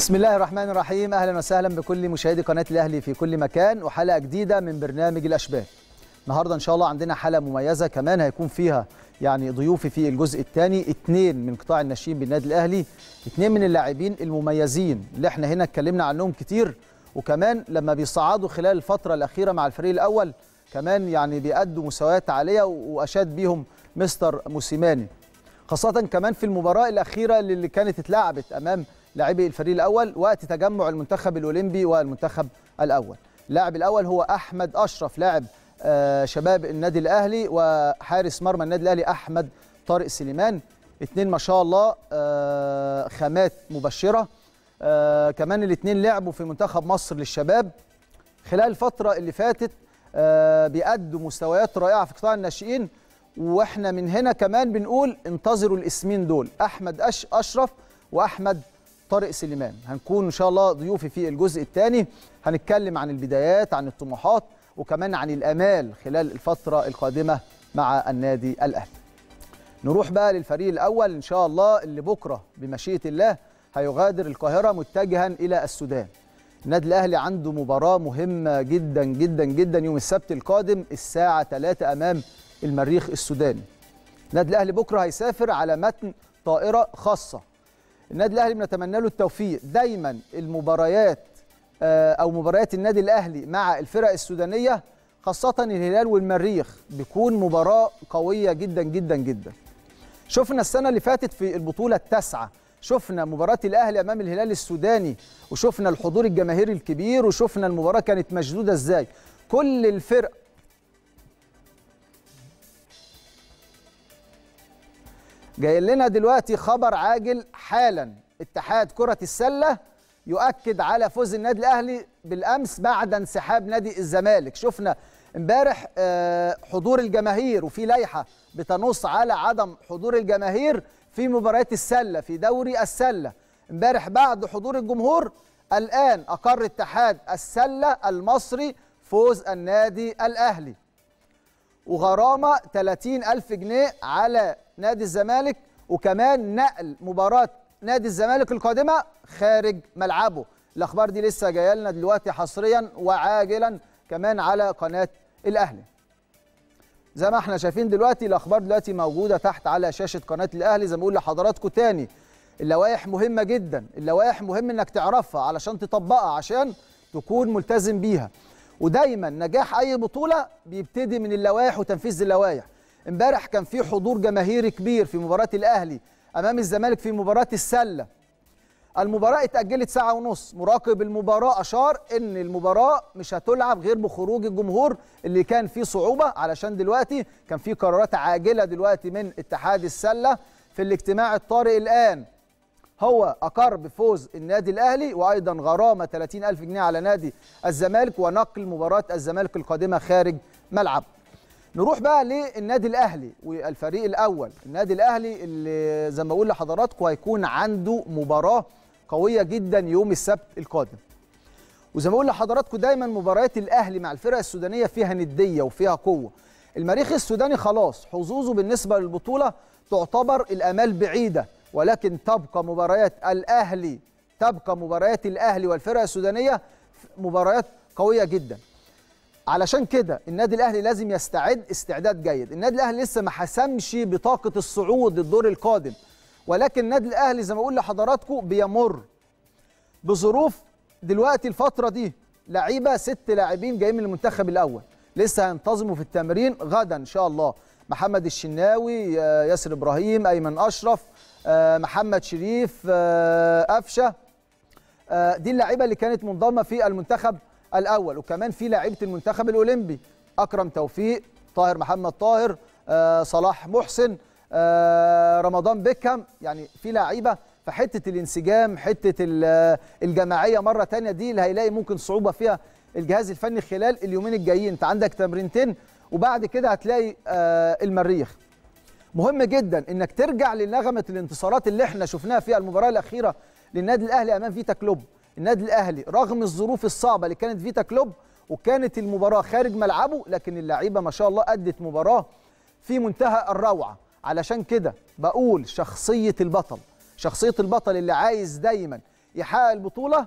بسم الله الرحمن الرحيم اهلا وسهلا بكل مشاهدي قناه الاهلي في كل مكان وحلقه جديده من برنامج الاشباه النهارده ان شاء الله عندنا حلقه مميزه كمان هيكون فيها يعني ضيوفي في الجزء الثاني اثنين من قطاع الناشئين بالنادي الاهلي اثنين من اللاعبين المميزين اللي احنا هنا اتكلمنا عنهم كتير وكمان لما بيصعدوا خلال الفتره الاخيره مع الفريق الاول كمان يعني بيأدوا مستويات عاليه واشاد بيهم مستر موسيماني خاصه كمان في المباراه الاخيره اللي كانت اتلعبت امام لاعبي الفريق الاول وقت تجمع المنتخب الاولمبي والمنتخب الاول اللاعب الاول هو احمد اشرف لاعب آه شباب النادي الاهلي وحارس مرمى النادي الاهلي احمد طارق سليمان اثنين ما شاء الله آه خامات مبشره آه كمان الاثنين لعبوا في منتخب مصر للشباب خلال الفتره اللي فاتت بيأدوا مستويات رائعه في قطاع الناشئين واحنا من هنا كمان بنقول انتظروا الاسمين دول احمد أش اشرف واحمد طارق سليمان هنكون ان شاء الله ضيوفي في الجزء الثاني هنتكلم عن البدايات عن الطموحات وكمان عن الامال خلال الفتره القادمه مع النادي الاهلي نروح بقى للفريق الاول ان شاء الله اللي بكره بمشيئه الله هيغادر القاهره متجها الى السودان النادي الاهلي عنده مباراه مهمه جدا جدا جدا يوم السبت القادم الساعه 3 امام المريخ السوداني النادي الاهلي بكره هيسافر على متن طائره خاصه النادي الاهلي بنتمنى له التوفيق دايما المباريات او مباريات النادي الاهلي مع الفرق السودانيه خاصه الهلال والمريخ بيكون مباراه قويه جدا جدا جدا شفنا السنه اللي فاتت في البطوله التاسعه شفنا مباراه الاهلي امام الهلال السوداني وشفنا الحضور الجماهيري الكبير وشفنا المباراه كانت مشدوده ازاي كل الفرق جاي لنا دلوقتي خبر عاجل حالا اتحاد كرة السلة يؤكد على فوز النادي الأهلي بالأمس بعد انسحاب نادي الزمالك شفنا امبارح حضور الجماهير وفي لائحة بتنص على عدم حضور الجماهير في مباريات السلة في دوري السلة امبارح بعد حضور الجمهور الآن أقر اتحاد السلة المصري فوز النادي الأهلي وغرامة 30 ألف جنيه على نادي الزمالك وكمان نقل مباراة نادي الزمالك القادمة خارج ملعبه الأخبار دي لسه جاية لنا دلوقتي حصريا وعاجلا كمان على قناة الأهلي زي ما احنا شايفين دلوقتي الأخبار دلوقتي موجودة تحت على شاشة قناة الأهلي زي ما بقول لحضراتكم تاني اللوائح مهمة جدا اللوائح مهم انك تعرفها علشان تطبقها عشان تكون ملتزم بيها ودايما نجاح اي بطوله بيبتدي من اللوائح وتنفيذ اللوائح امبارح كان في حضور جماهيري كبير في مباراه الاهلي امام الزمالك في مباراه السله المباراه اتاجلت ساعه ونص مراقب المباراه اشار ان المباراه مش هتلعب غير بخروج الجمهور اللي كان فيه صعوبه علشان دلوقتي كان في قرارات عاجله دلوقتي من اتحاد السله في الاجتماع الطارئ الان هو أقر بفوز النادي الأهلي وأيضا غرامة 30 ألف جنيه على نادي الزمالك ونقل مباراة الزمالك القادمة خارج ملعب نروح بقى للنادي الأهلي والفريق الأول النادي الأهلي اللي زي ما بقول لحضراتكم هيكون عنده مباراة قوية جدا يوم السبت القادم وزي ما بقول لحضراتكم دايما مباريات الأهلي مع الفرق السودانية فيها ندية وفيها قوة المريخ السوداني خلاص حظوظه بالنسبة للبطولة تعتبر الآمال بعيدة ولكن تبقى مباريات الاهلي تبقى مباريات الاهلي والفرق السودانيه مباريات قويه جدا علشان كده النادي الاهلي لازم يستعد استعداد جيد النادي الاهلي لسه ما حسمش بطاقه الصعود للدور القادم ولكن النادي الاهلي زي ما اقول لحضراتكم بيمر بظروف دلوقتي الفتره دي لعيبه ست لاعبين جايين من المنتخب الاول لسه هينتظموا في التمرين غدا ان شاء الله محمد الشناوي ياسر ابراهيم ايمن اشرف محمد شريف قفشه دي اللعيبه اللي كانت منضمه في المنتخب الاول وكمان في لعيبه المنتخب الاولمبي اكرم توفيق طاهر محمد طاهر صلاح محسن رمضان بيكهام يعني في لعيبه فحته الانسجام حته الجماعيه مره تانية دي اللي هيلاقي ممكن صعوبه فيها الجهاز الفني خلال اليومين الجايين انت عندك تمرينتين وبعد كده هتلاقي المريخ مهم جدا انك ترجع لنغمه الانتصارات اللي احنا شفناها في المباراه الاخيره للنادي الاهلي امام فيتا كلوب النادي الاهلي رغم الظروف الصعبه اللي كانت فيتا كلوب وكانت المباراه خارج ملعبه لكن اللعيبه ما شاء الله ادت مباراه في منتهى الروعه علشان كده بقول شخصيه البطل شخصيه البطل اللي عايز دايما يحقق البطوله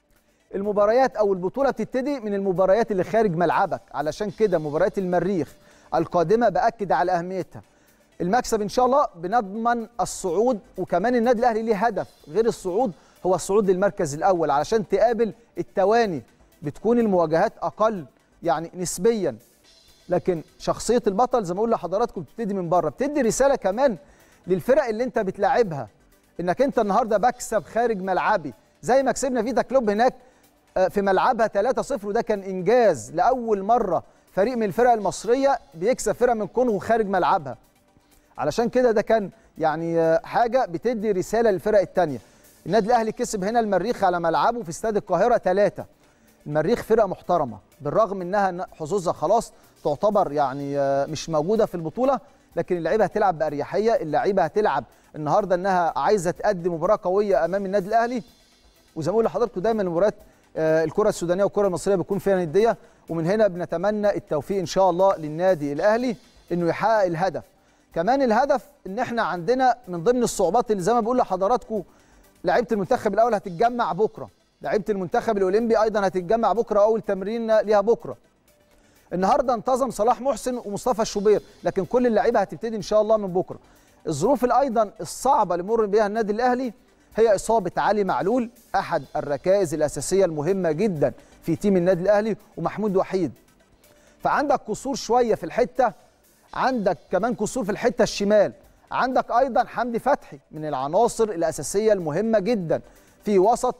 المباريات او البطوله بتبتدي من المباريات اللي خارج ملعبك علشان كده مباريات المريخ القادمه باكد على اهميتها المكسب ان شاء الله بنضمن الصعود وكمان النادي الاهلي ليه هدف غير الصعود هو الصعود للمركز الاول علشان تقابل التواني بتكون المواجهات اقل يعني نسبيا لكن شخصيه البطل زي ما اقول لحضراتكم بتبتدي من بره بتدي رساله كمان للفرق اللي انت بتلاعبها انك انت النهارده بكسب خارج ملعبي زي ما كسبنا فيتا كلوب هناك في ملعبها 3-0 وده كان انجاز لاول مره فريق من الفرق المصريه بيكسب فرقه من كونغو خارج ملعبها علشان كده ده كان يعني حاجه بتدي رساله للفرق الثانيه النادي الاهلي كسب هنا المريخ على ملعبه في استاد القاهره ثلاثة المريخ فرقه محترمه بالرغم انها حظوظها خلاص تعتبر يعني مش موجوده في البطوله لكن اللعيبه هتلعب باريحيه اللعيبه هتلعب النهارده انها عايزه تقدم مباراه قويه امام النادي الاهلي وزي ما بقول لحضراتكم دايما المباريات الكره السودانيه والكره المصريه بتكون فيها نديه ومن هنا بنتمنى التوفيق ان شاء الله للنادي الاهلي انه يحقق الهدف كمان الهدف ان احنا عندنا من ضمن الصعوبات اللي زي ما بقول لحضراتكم لعيبه المنتخب الاول هتتجمع بكره لعيبه المنتخب الاولمبي ايضا هتتجمع بكره اول تمرين ليها بكره النهارده انتظم صلاح محسن ومصطفى الشوبير لكن كل اللعيبه هتبتدي ان شاء الله من بكره الظروف ايضا الصعبه اللي مر بها النادي الاهلي هي اصابه علي معلول احد الركائز الاساسيه المهمه جدا في تيم النادي الاهلي ومحمود وحيد فعندك قصور شويه في الحته عندك كمان قصور في الحته الشمال عندك ايضا حمدي فتحي من العناصر الاساسيه المهمه جدا في وسط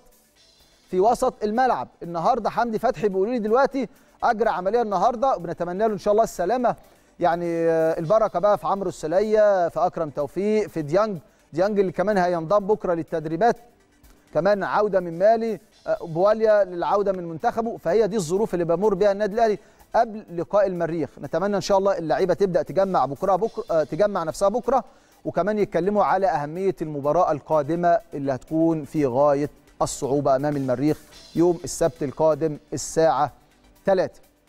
في وسط الملعب النهارده حمدي فتحي بيقولوا لي دلوقتي اجرى عمليه النهارده وبنتمنى له ان شاء الله السلامه يعني البركه بقى في عمرو السليه في اكرم توفيق في ديانج ديانج اللي كمان هينضم بكره للتدريبات كمان عوده من مالي بواليا للعوده من منتخبه فهي دي الظروف اللي بمر بها النادي الاهلي قبل لقاء المريخ نتمنى ان شاء الله اللعيبه تبدا تجمع بكره بكره تجمع نفسها بكره وكمان يتكلموا على اهميه المباراه القادمه اللي هتكون في غايه الصعوبه امام المريخ يوم السبت القادم الساعه 3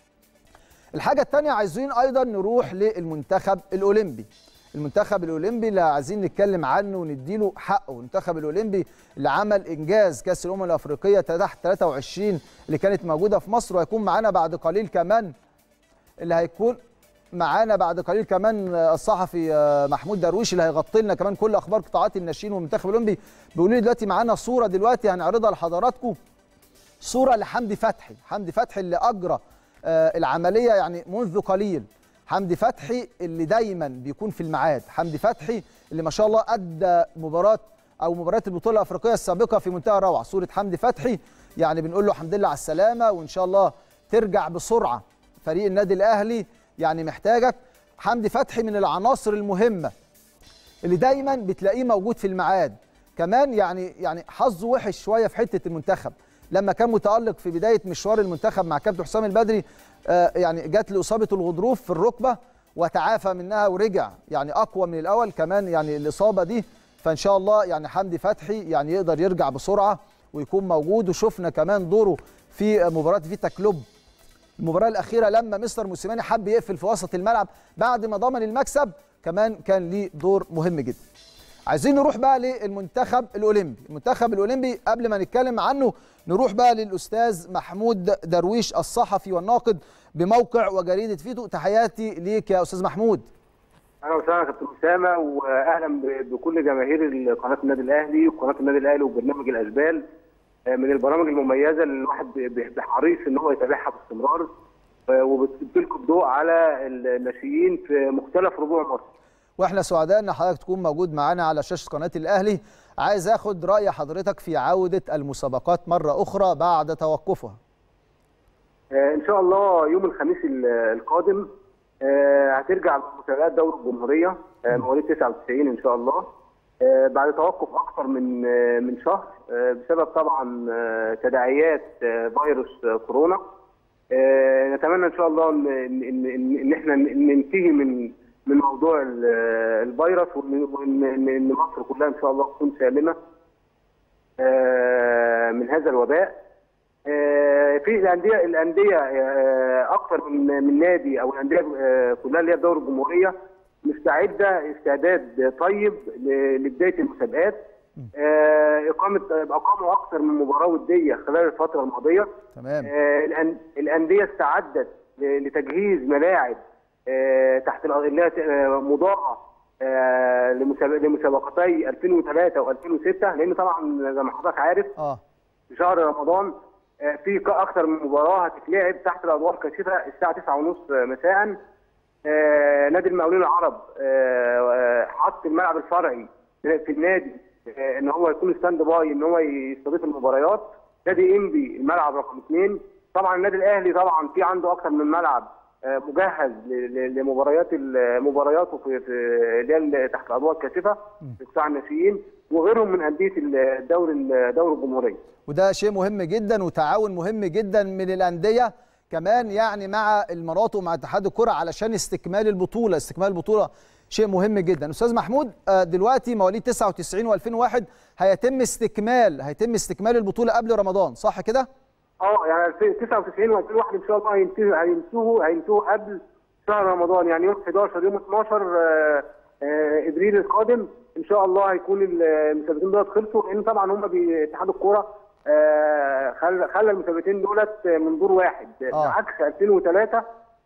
الحاجه الثانيه عايزين ايضا نروح للمنتخب الاولمبي المنتخب الاولمبي اللي عايزين نتكلم عنه ونديله حقه المنتخب الاولمبي اللي عمل انجاز كاس الامم الافريقيه تحت 23 اللي كانت موجوده في مصر وهيكون معانا بعد قليل كمان اللي هيكون معانا بعد قليل كمان الصحفي محمود درويش اللي هيغطي لنا كمان كل اخبار قطاعات الناشئين والمنتخب الاولمبي بيقولوا لي دلوقتي معانا صوره دلوقتي هنعرضها لحضراتكم صوره لحمدي فتحي حمدي فتحي اللي اجرى العمليه يعني منذ قليل حمدي فتحي اللي دايما بيكون في الميعاد حمدي فتحي اللي ما شاء الله ادى مباراه او مباريات البطوله الافريقيه السابقه في منتهى الروعه صوره حمدي فتحي يعني بنقول له الحمد لله على السلامه وان شاء الله ترجع بسرعه فريق النادي الاهلي يعني محتاجك حمدي فتحي من العناصر المهمه اللي دايما بتلاقيه موجود في الميعاد كمان يعني يعني حظه وحش شويه في حته المنتخب لما كان متالق في بدايه مشوار المنتخب مع كابتن حسام البدري آه يعني جات له اصابه الغضروف في الركبه وتعافى منها ورجع يعني اقوى من الاول كمان يعني الاصابه دي فان شاء الله يعني حمدي فتحي يعني يقدر يرجع بسرعه ويكون موجود وشفنا كمان دوره في مباراه فيتا كلوب المباراه الاخيره لما مستر موسيماني حب يقفل في وسط الملعب بعد ما ضمن المكسب كمان كان ليه دور مهم جدا عايزين نروح بقى للمنتخب الاولمبي المنتخب الاولمبي قبل ما نتكلم عنه نروح بقى للاستاذ محمود درويش الصحفي والناقد بموقع وجريده فيتو تحياتي ليك يا استاذ محمود اهلا وسهلا كابتن اسامه واهلا بكل جماهير قناه النادي الاهلي وقناه النادي الاهلي وبرنامج الاشبال من البرامج المميزه اللي الواحد بحريص ان هو يتابعها باستمرار وبتلقي الضوء على الناشئين في مختلف ربوع مصر. واحنا سعداء ان حضرتك تكون موجود معانا على شاشه قناه الاهلي عايز اخد راي حضرتك في عوده المسابقات مره اخرى بعد توقفها ان شاء الله يوم الخميس القادم هترجع مسابقات دوري الجمهوريه مواليد 99 ان شاء الله بعد توقف اكثر من من شهر بسبب طبعا تداعيات فيروس كورونا نتمنى ان شاء الله ان ان ان احنا ننتهي من من موضوع الفيروس وان مصر كلها ان شاء الله تكون سالمه من هذا الوباء في الانديه الانديه اكثر من من نادي او الانديه كلها اللي هي دوري الجمهوريه مستعده استعداد طيب لبدايه المسابقات آه، اقامه اقاموا اكثر من مباراه وديه خلال الفتره الماضيه تمام آه، الأن- الانديه استعدت ل- لتجهيز ملاعب آه، تحت الأ- اللي هي آه، مضاءه آه، لمساب- لمسابقتي 2003 و2006 لان طبعا زي ما حضرتك عارف اه في شهر رمضان آه، في ك- اكثر من مباراه هتتلعب تحت الاضواء الكاشفه الساعه 9:30 مساء آه، نادي المقاولين العرب آه، آه، حط الملعب الفرعي في النادي آه، ان هو يكون ستاند باي ان هو يستضيف المباريات نادي انبي الملعب رقم اثنين طبعا النادي الاهلي طبعا في عنده اكثر من ملعب آه، مجهز ل- ل- لمباريات ال- مبارياته في في اللي هي ال- تحت الاضواء الكاشفه في قطاع الناشئين وغيرهم من انديه الدوري دوري الجمهوريه وده شيء مهم جدا وتعاون مهم جدا من الانديه كمان يعني مع المناطق ومع اتحاد الكره علشان استكمال البطوله استكمال البطوله شيء مهم جدا استاذ محمود آه، دلوقتي مواليد 99 و2001 هيتم استكمال هيتم استكمال البطوله قبل رمضان صح كده اه يعني 99 و2001 ان شاء الله هينتهوا هينتهوا هينتهوا قبل شهر رمضان يعني يوم 11 يوم 12 آه، آه، ابريل القادم ان شاء الله هيكون المسابقتين دولت خلصوا لان طبعا هم باتحاد الكوره آه، خلى خلى المسابقتين دولت من دور واحد آه. عكس 2003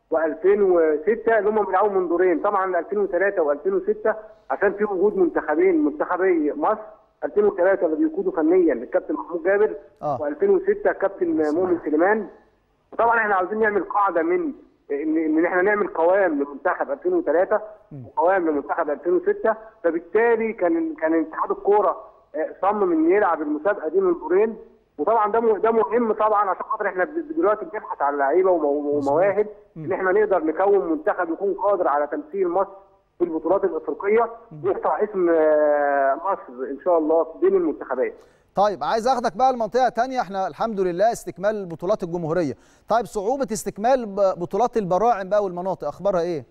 و2006 اللي هم بيلعبوا من دورين طبعا 2003 و2006 عشان في وجود منتخبين منتخبي مصر 2003 اللي بيقودوا فنيا الكابتن محمود جابر آه. و2006 الكابتن مؤمن سليمان وطبعا احنا عاوزين نعمل قاعده من ان ان احنا نعمل قوام لمنتخب 2003 وقوام لمنتخب 2006 فبالتالي كان كان اتحاد الكوره آه، صمم ان يلعب المسابقه دي من دورين وطبعا ده م- ده مهم طبعا عشان خاطر احنا ب- دلوقتي بنبحث على لعيبه ومو- ومواهب ان احنا نقدر نكون منتخب يكون قادر على تمثيل مصر في البطولات الافريقيه ويرفع اسم آه، مصر ان شاء الله بين المنتخبات. طيب عايز اخدك بقى لمنطقه تانية احنا الحمد لله استكمال بطولات الجمهوريه طيب صعوبه استكمال ب- بطولات البراعم بقى والمناطق اخبارها ايه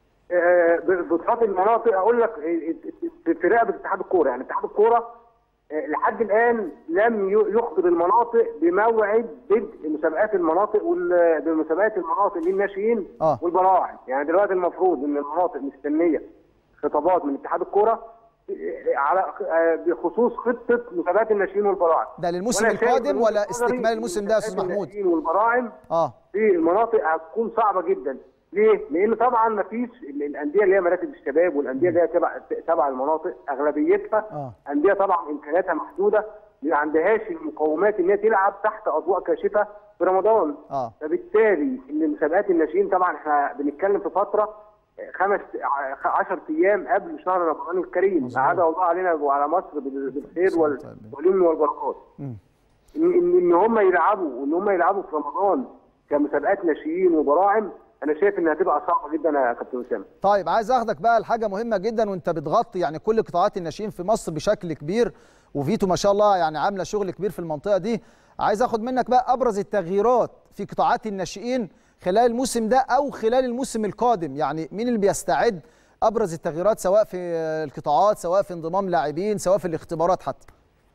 آه، بطولات المناطق اقول لك آه، في في رقبه اتحاد الكوره يعني اتحاد الكوره آه، لحد الان لم ي- يخبر المناطق بموعد بدء مسابقات المناطق وال- بمسابقات المناطق للناشئين آه. والبراعم يعني دلوقتي المفروض ان المناطق مستنيه خطابات من اتحاد الكوره آه، على آه، بخصوص خطه مسابقات الناشئين والبراعم ده للموسم وأنا شايف القادم من ولا وجهة نظري استكمال الموسم ده يا استاذ مسابقات محمود الناشئين والبراعم اه في المناطق هتكون صعبه جدا ليه؟ لان طبعا ما فيش الانديه اللي هي مراكز الشباب والانديه اللي هي تبع تبع المناطق اغلبيتها آه. انديه طبعا امكانياتها محدوده ما عندهاش المقومات ان هي تلعب تحت اضواء كاشفه في رمضان اه فبالتالي ان مسابقات الناشئين طبعا احنا بنتكلم في فتره خمس 10 ايام قبل شهر رمضان الكريم اعاد الله علينا وعلى مصر بال- بالخير وال- طيب. واليمن والبركات مم. ان ان إن هم يلعبوا وان هم يلعبوا في رمضان كمسابقات ناشئين وبراعم انا شايف انها هتبقى صعبه جدا يا كابتن اسامه طيب عايز اخدك بقى لحاجه مهمه جدا وانت بتغطي يعني كل قطاعات الناشئين في مصر بشكل كبير وفيتو ما شاء الله يعني عامله شغل كبير في المنطقه دي عايز اخد منك بقى ابرز التغييرات في قطاعات الناشئين خلال الموسم ده او خلال الموسم القادم يعني مين اللي بيستعد ابرز التغييرات سواء في القطاعات سواء في انضمام لاعبين سواء في الاختبارات حتى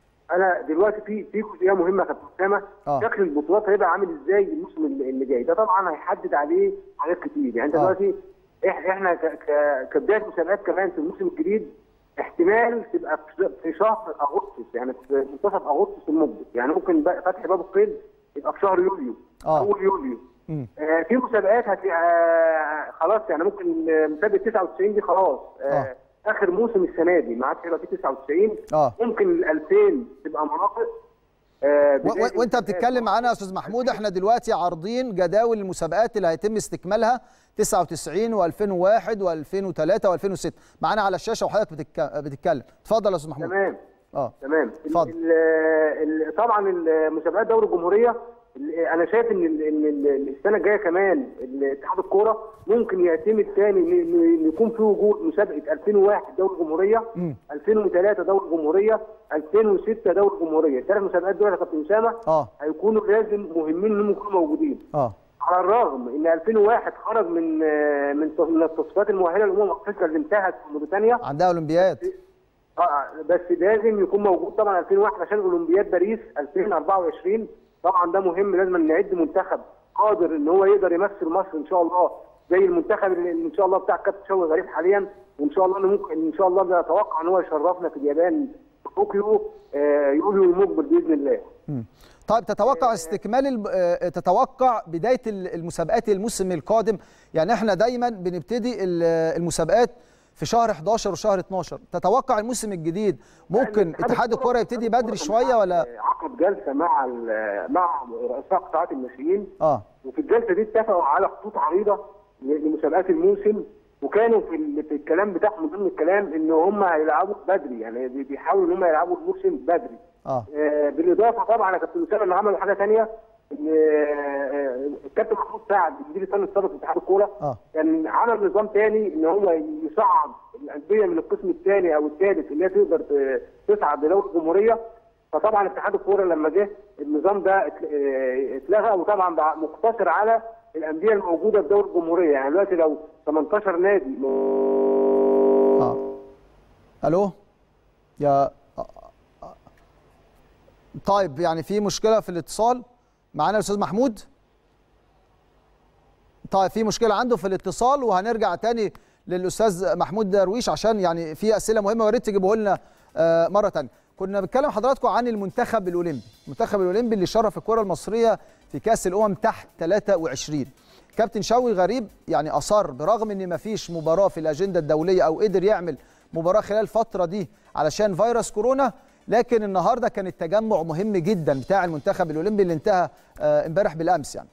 انا دلوقتي في في جزئيه مهمه يا كابتن اسامه آه. شكل البطولات هيبقى عامل ازاي الموسم اللي اللي جاي ده طبعا هيحدد عليه حاجات كتير يعني انت آه. دلوقتي إح- احنا ك- ك- كبدايه مسابقات كمان في الموسم الجديد احتمال تبقى في ش- في شهر اغسطس يعني في منتصف اغسطس المقبل يعني ممكن بقى فتح باب القيد يبقى في شهر يوليو آه. اول يوليو مم. آه، في مسابقات هتبقى آه، خلاص يعني ممكن آه، مسابقه 99 دي خلاص آه، آه. اخر موسم السنه دي ما عادش هيبقى في 99 آه. ممكن ال 2000 تبقى مناطق آه، و- بداية و- وانت المسابقات. بتتكلم معانا يا استاذ محمود احنا دلوقتي عارضين جداول المسابقات اللي هيتم استكمالها 99 و2001 و2003 و2006 معانا على الشاشه وحضرتك بتتك- بتتكلم اتفضل يا استاذ محمود تمام اه تمام اتفضل. ال- ال- طبعا المسابقات دوري الجمهوريه ال- انا شايف ان ال- ان ال- السنه الجايه كمان اتحاد الكوره ممكن يعتمد تاني ان إن يكون في وجود مسابقه 2001 دوري الجمهوريه مم. 2003 دوري الجمهوريه 2006 دوري الجمهوريه الثلاث مسابقات دول يا كابتن اسامه اه هيكونوا لازم مهمين انهم يكونوا موجودين اه على الرغم ان 2001 خرج من آه، من تص- من التصفيات المؤهله للامم الافريقيه اللي انتهت في موريتانيا عندها اولمبياد اه بس لازم يكون موجود طبعا 2001 عشان اولمبياد باريس 2024 طبعا ده مهم لازم نعد منتخب قادر ان هو يقدر يمثل مصر ان شاء الله زي المنتخب اللي ان شاء الله بتاع كابتن شوقي غريب حاليا وان شاء الله إنه ممكن ان شاء الله نتوقع ان هو يشرفنا في اليابان في طوكيو آه، يوليو المقبل باذن الله مم. طيب تتوقع استكمال الب... آه، تتوقع بدايه ال- المسابقات الموسم القادم يعني احنا دايما بنبتدي ال- المسابقات في شهر 11 وشهر 12 تتوقع الموسم الجديد ممكن اتحاد الكره يبتدي بدري شويه ولا عقد جلسه مع ال- مع رؤساء قطاعات الناشئين اه وفي الجلسه دي اتفقوا على خطوط عريضه ل- لمسابقات الموسم وكانوا في, ال- في الكلام بتاعهم من ضمن الكلام ان هم هيلعبوا بدري يعني بي- بيحاولوا ان هم يلعبوا الموسم بدري اه آه، بالاضافه طبعا يا كابتن اسامه ان عملوا حاجه ثانيه ان آه، الكابتن محمود سعد المدير الفني السابق لاتحاد الكوره اه كان عمل نظام ثاني ان هو يصعد الانديه من القسم الثاني او الثالث اللي هي تقدر ت- تصعد لدوري الجمهوريه فطبعا اتحاد الكوره لما جه النظام ده ات- اه اتلغى وطبعا بقى مقتصر على الانديه الموجوده في دوري الجمهوريه يعني دلوقتي لو 18 نادي اه الو يا آه، آه. طيب يعني في مشكله في الاتصال معانا الاستاذ محمود طيب في مشكله عنده في الاتصال وهنرجع تاني للاستاذ محمود درويش عشان يعني في اسئله مهمه ويا ريت تجيبوه لنا آه، مره تانية كنا بنتكلم حضراتكم عن المنتخب الاولمبي المنتخب الاولمبي اللي شرف الكره المصريه في كاس الامم تحت 23 كابتن شوقي غريب يعني اصر برغم ان مفيش مباراه في الاجنده الدوليه او قدر يعمل مباراه خلال الفتره دي علشان فيروس كورونا لكن النهارده كان التجمع مهم جدا بتاع المنتخب الاولمبي اللي انتهى آه، امبارح بالامس يعني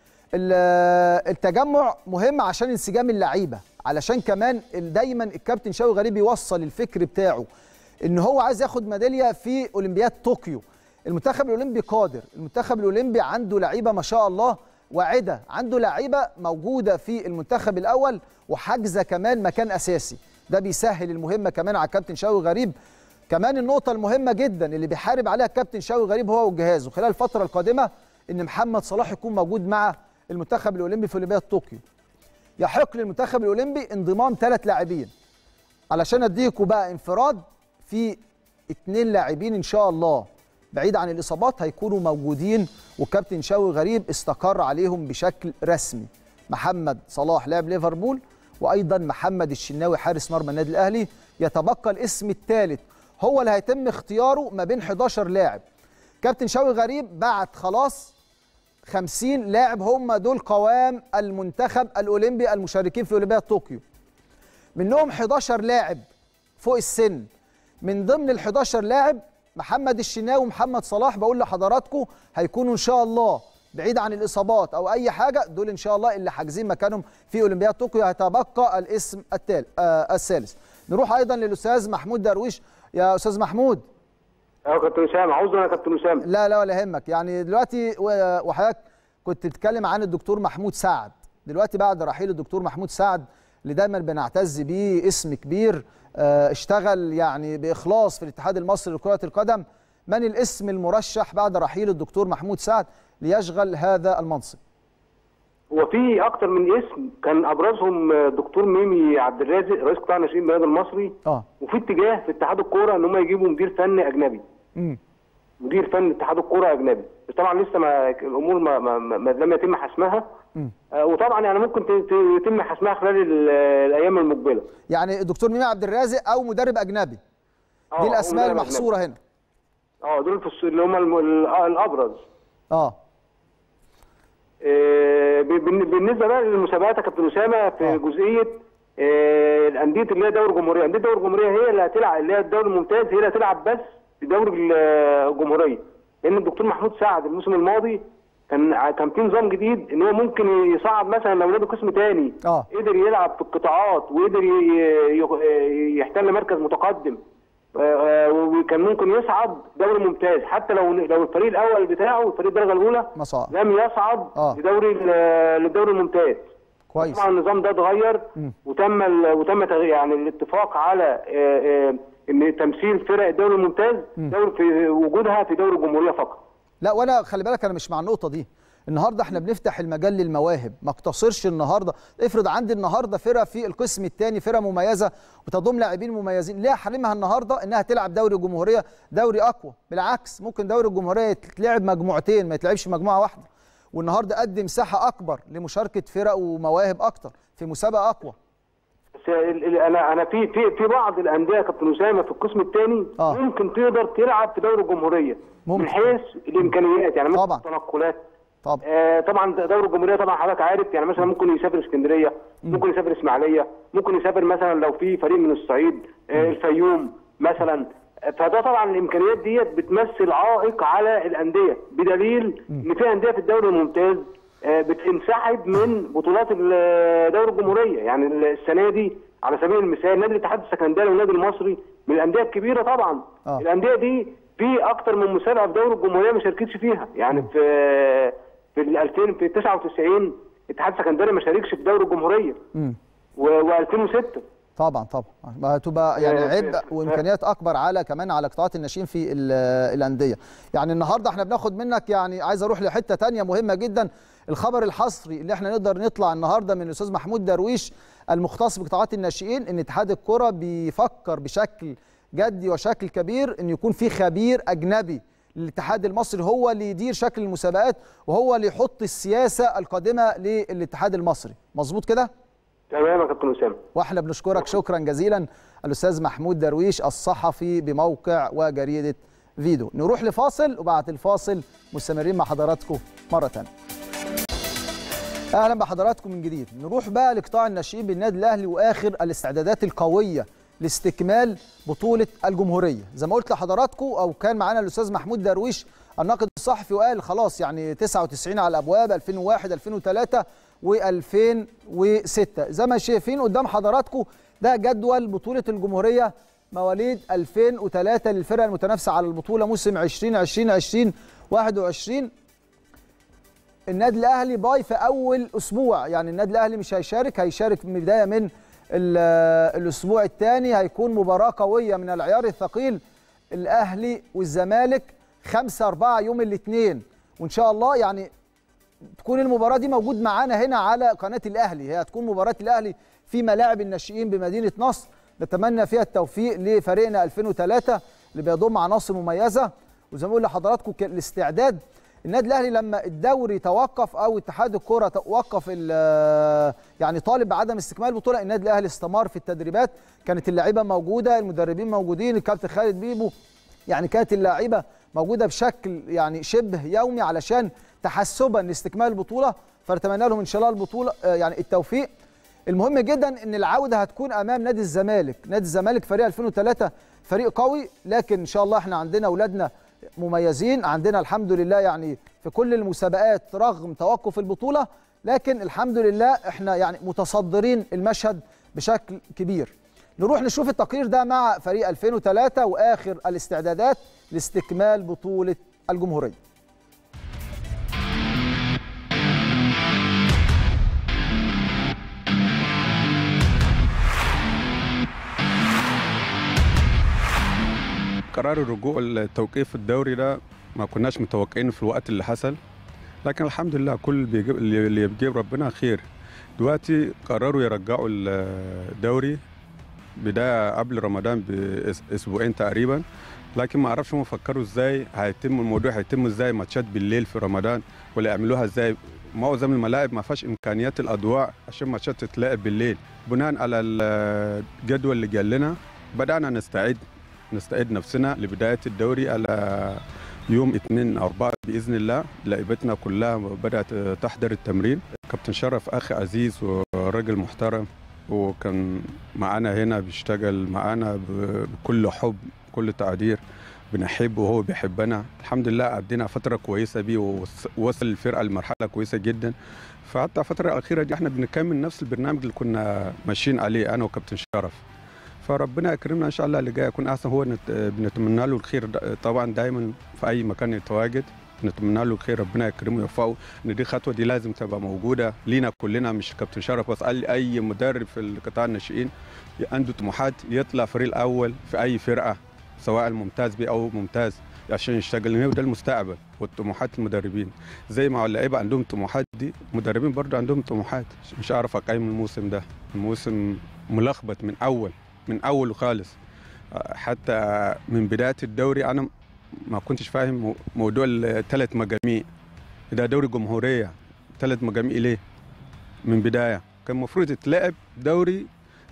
ال- التجمع مهم عشان انسجام اللعيبه علشان كمان ال- دايما الكابتن شوقي غريب يوصل الفكر بتاعه ان هو عايز ياخد ميداليه في اولمبياد طوكيو المنتخب الاولمبي قادر المنتخب الاولمبي عنده لعيبه ما شاء الله واعده عنده لعيبه موجوده في المنتخب الاول وحاجزه كمان مكان اساسي ده بيسهل المهمه كمان على الكابتن شوقي غريب كمان النقطة المهمة جدا اللي بيحارب عليها الكابتن شوقي غريب هو وجهازه خلال الفترة القادمة ان محمد صلاح يكون موجود مع المنتخب الاولمبي في اولمبياد طوكيو. يحق للمنتخب الاولمبي انضمام ثلاث لاعبين. علشان اديكوا بقى انفراد في اثنين لاعبين ان شاء الله بعيد عن الاصابات هيكونوا موجودين والكابتن شوقي غريب استقر عليهم بشكل رسمي. محمد صلاح لاعب ليفربول وايضا محمد الشناوي حارس مرمى النادي الاهلي يتبقى الاسم الثالث هو اللي هيتم اختياره ما بين 11 لاعب. كابتن شوقي غريب بعت خلاص 50 لاعب هم دول قوام المنتخب الاولمبي المشاركين في اولمبياد طوكيو منهم 11 لاعب فوق السن من ضمن ال 11 لاعب محمد الشناوي ومحمد صلاح بقول لحضراتكم هيكونوا ان شاء الله بعيد عن الاصابات او اي حاجه دول ان شاء الله اللي حاجزين مكانهم في اولمبياد طوكيو هيتبقى الاسم التالي آه الثالث نروح ايضا للاستاذ محمود درويش يا استاذ محمود اه كابتن اسامه عاوزه انا كابتن اسامه لا لا ولا يهمك يعني دلوقتي و- وحضرتك كنت بتتكلم عن الدكتور محمود سعد دلوقتي بعد رحيل الدكتور محمود سعد اللي دايما بنعتز بيه اسم كبير آه، اشتغل يعني باخلاص في الاتحاد المصري لكره القدم من الاسم المرشح بعد رحيل الدكتور محمود سعد ليشغل هذا المنصب هو في اكتر من اسم كان ابرزهم آه، دكتور ميمي عبد الرازق رئيس قطاع الناشئين بالنادي المصري اه وفي اتجاه في اتحاد الكوره ان هم يجيبوا مدير فني اجنبي امم مدير فني اتحاد الكوره اجنبي بس طبعا لسه ما الامور ما, ما, ما, ما لم يتم حسمها مم. آه، وطبعا يعني ممكن ت- ت- يتم حسمها خلال ال- الايام المقبله يعني الدكتور ميمي عبد الرازق او مدرب اجنبي آه، دي أو الاسماء مدرب المحصوره هنا اه دول في الس- اللي هم الم- ال- آه، الابرز اه آه، ب- بالن- بالنسبه بقى للمسابقات يا كابتن اسامه في آه. جزئيه آه، الانديه اللي هي دوري الجمهوريه، انديه دوري الجمهوريه هي اللي هتلعب اللي هي الدوري الممتاز هي اللي هتلعب بس في دوري ال- الجمهوريه. لان الدكتور محمود سعد الموسم الماضي كان ع- كان في نظام جديد ان هو ممكن يصعد مثلا لو نادي قسم تاني اه قدر يلعب في القطاعات وقدر ي- ي- يحتل مركز متقدم آه، آه، وكان ممكن يصعد دوري ممتاز حتى لو لو الفريق الاول بتاعه الفريق الدرجه الاولى ما صعب لم يصعد آه. لدوري ال- للدوري الممتاز كويس طبعا النظام ده اتغير مم. وتم ال- وتم تغيير يعني الاتفاق على آه، آه، ان تمثيل فرق الدوري الممتاز مم. دوري في وجودها في دوري الجمهوريه فقط لا وانا خلي بالك انا مش مع النقطه دي النهارده احنا بنفتح المجال للمواهب ما اقتصرش النهارده افرض عندي النهارده فرقه في القسم الثاني فرقه مميزه وتضم لاعبين مميزين ليه احرمها النهارده انها تلعب دوري الجمهوريه دوري اقوى بالعكس ممكن دوري الجمهوريه يتلعب مجموعتين ما يتلعبش مجموعه واحده والنهارده ادي مساحه اكبر لمشاركه فرق ومواهب اكتر في مسابقه اقوى بس ال- ال- انا انا في في في بعض الانديه يا كابتن اسامه في القسم الثاني آه. ممكن تقدر تلعب في دوري الجمهوريه ممكن. من حيث الامكانيات يعني مثلا طبعاً. التنقلات طب آه طبعا دوري الجمهوريه طبعا حضرتك عارف يعني مثلا ممكن يسافر اسكندريه ممكن يسافر اسماعيليه ممكن يسافر مثلا لو في فريق من الصعيد آه الفيوم مثلا آه، فده طبعا الامكانيات ديت بتمثل عائق على الانديه بدليل ان في انديه في الدوري الممتاز آه، بتنسحب من بطولات ال- دوري الجمهوريه يعني السنه دي على سبيل المثال نادي الاتحاد السكندري والنادي المصري من الانديه الكبيره طبعا آه. الانديه دي في اكتر من مسابقه في دوري الجمهوريه ما شاركتش فيها يعني في في ال 2000 في 99 اتحاد سكندري ما شاركش في دوري الجمهوريه مم. و2006 طبعا طبعا ما هتبقى يعني آه، عبء ف- وامكانيات اكبر على كمان على قطاعات الناشئين في ال- الانديه يعني النهارده احنا بناخد منك يعني عايز اروح لحته تانية مهمه جدا الخبر الحصري اللي احنا نقدر نطلع النهارده من الاستاذ محمود درويش المختص بقطاعات الناشئين ان اتحاد الكره بيفكر بشكل جدي وشكل كبير ان يكون في خبير اجنبي للاتحاد المصري هو اللي يدير شكل المسابقات وهو اللي يحط السياسه القادمه للاتحاد المصري مظبوط كده تمام يا كابتن اسامه واحنا بنشكرك شكرا جزيلا الاستاذ محمود درويش الصحفي بموقع وجريده فيدو نروح لفاصل وبعد الفاصل مستمرين مع حضراتكم مره ثانيه اهلا بحضراتكم من جديد نروح بقى لقطاع الناشئين بالنادي الاهلي واخر الاستعدادات القويه لاستكمال بطوله الجمهوريه زي ما قلت لحضراتكم او كان معانا الاستاذ محمود درويش الناقد الصحفي وقال خلاص يعني 99 على الابواب 2001 2003 و2006 زي ما شايفين قدام حضراتكم ده جدول بطوله الجمهوريه مواليد 2003 للفرق المتنافسه على البطوله موسم 2020 2021 النادي الاهلي باي في اول اسبوع يعني النادي الاهلي مش هيشارك هيشارك من بدايه من ال- الاسبوع الثاني هيكون مباراه قويه من العيار الثقيل الاهلي والزمالك 5 4 يوم الاثنين وان شاء الله يعني تكون المباراه دي موجود معانا هنا على قناه الاهلي هي هتكون مباراه الاهلي في ملاعب الناشئين بمدينه نصر نتمنى فيها التوفيق لفريقنا 2003 اللي بيضم عناصر مميزه وزي ما بقول لحضراتكم ك- الاستعداد النادي الاهلي لما الدوري توقف او اتحاد الكره توقف ال- يعني طالب بعدم استكمال البطوله النادي الاهلي استمر في التدريبات كانت اللعيبه موجوده المدربين موجودين الكابتن خالد بيبو يعني كانت اللعيبه موجوده بشكل يعني شبه يومي علشان تحسبا لاستكمال البطوله فنتمنى لهم ان شاء الله البطوله آه، يعني التوفيق المهم جدا ان العوده هتكون امام نادي الزمالك نادي الزمالك فريق 2003 فريق قوي لكن ان شاء الله احنا عندنا اولادنا مميزين عندنا الحمد لله يعني في كل المسابقات رغم توقف البطوله لكن الحمد لله احنا يعني متصدرين المشهد بشكل كبير نروح نشوف التقرير ده مع فريق 2003 واخر الاستعدادات لاستكمال بطوله الجمهوريه قرار الرجوع التوقيف الدوري ده ما كناش متوقعين في الوقت اللي حصل لكن الحمد لله كل بيجيب اللي بيجيب ربنا خير دلوقتي قرروا يرجعوا الدوري بدايه قبل رمضان باسبوعين تقريبا لكن ما اعرفش هم فكروا ازاي هيتم الموضوع هيتم ازاي ماتشات بالليل في رمضان ولا يعملوها ازاي معظم الملاعب ما فيهاش امكانيات الاضواء عشان ماتشات تتلعب بالليل بناء على الجدول اللي جال لنا بدانا نستعد نستعد نفسنا لبدايه الدوري على يوم 2 4 باذن الله لعيبتنا كلها بدات تحضر التمرين كابتن شرف اخي عزيز وراجل محترم وكان معانا هنا بيشتغل معانا بكل حب كل تقدير بنحبه وهو بيحبنا الحمد لله عدينا فترة كويسة بيه ووصل الفرقة لمرحلة كويسة جدا فحتى الفترة الأخيرة دي احنا بنكمل نفس البرنامج اللي كنا ماشيين عليه أنا وكابتن شرف فربنا يكرمنا ان شاء الله اللي جاي يكون احسن هو بنتمنى له الخير طبعا دايما في اي مكان يتواجد نتمنى له الخير ربنا يكرمه ويوفقه ان دي خطوه دي لازم تبقى موجوده لينا كلنا مش كابتن شرف بس اي مدرب في القطاع الناشئين عنده طموحات يطلع فريق الاول في اي فرقه سواء الممتاز بي او ممتاز عشان يشتغل لان ده المستقبل والطموحات المدربين زي ما اللعيبه عندهم طموحات دي المدربين برضه عندهم طموحات مش عارف اقيم الموسم ده الموسم ملخبط من اول من اول خالص حتى من بدايه الدوري انا ما كنتش فاهم موضوع الثلاث مجاميع ده دوري جمهوريه ثلاث مجاميع ليه من بدايه كان المفروض يتلعب دوري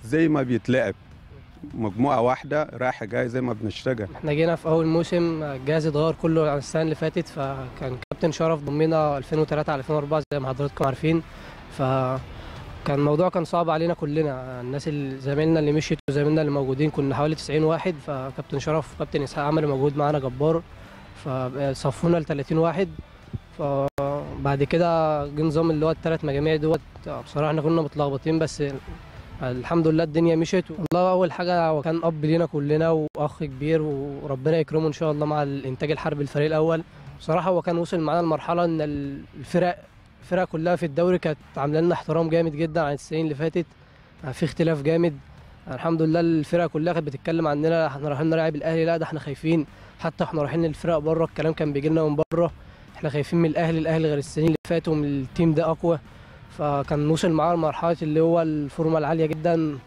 زي ما بيتلعب مجموعه واحده رايحه جايه زي ما بنشتغل احنا جينا في اول موسم الجهاز اتغير كله عن السنه اللي فاتت فكان كابتن شرف ضمنا 2003 على 2004 زي ما حضراتكم عارفين فكان الموضوع كان صعب علينا كلنا الناس اللي زمايلنا اللي مشيت وزمايلنا اللي موجودين كنا حوالي 90 واحد فكابتن شرف وكابتن اسحاق عملوا مجهود معانا جبار فصفونا ل 30 واحد فبعد كده جه نظام اللي هو الثلاث مجاميع دوت بصراحه احنا كنا متلخبطين بس الحمد لله الدنيا مشيت والله اول حاجه هو كان اب لينا كلنا واخ كبير وربنا يكرمه ان شاء الله مع الانتاج الحربي الفريق الاول بصراحه هو كان وصل معانا لمرحله ان الفرق الفرق كلها في الدوري كانت عامله لنا احترام جامد جدا عن السنين اللي فاتت في اختلاف جامد الحمد لله الفرق كلها كانت بتتكلم عننا احنا رايحين نلعب الاهلي لا ده احنا خايفين حتى احنا رايحين الفرق بره الكلام كان بيجي لنا من بره احنا خايفين من الاهلي الاهلي غير السنين اللي فاتوا من التيم ده اقوى فكان وصل معاه لمرحله اللي هو الفورمه العاليه جدا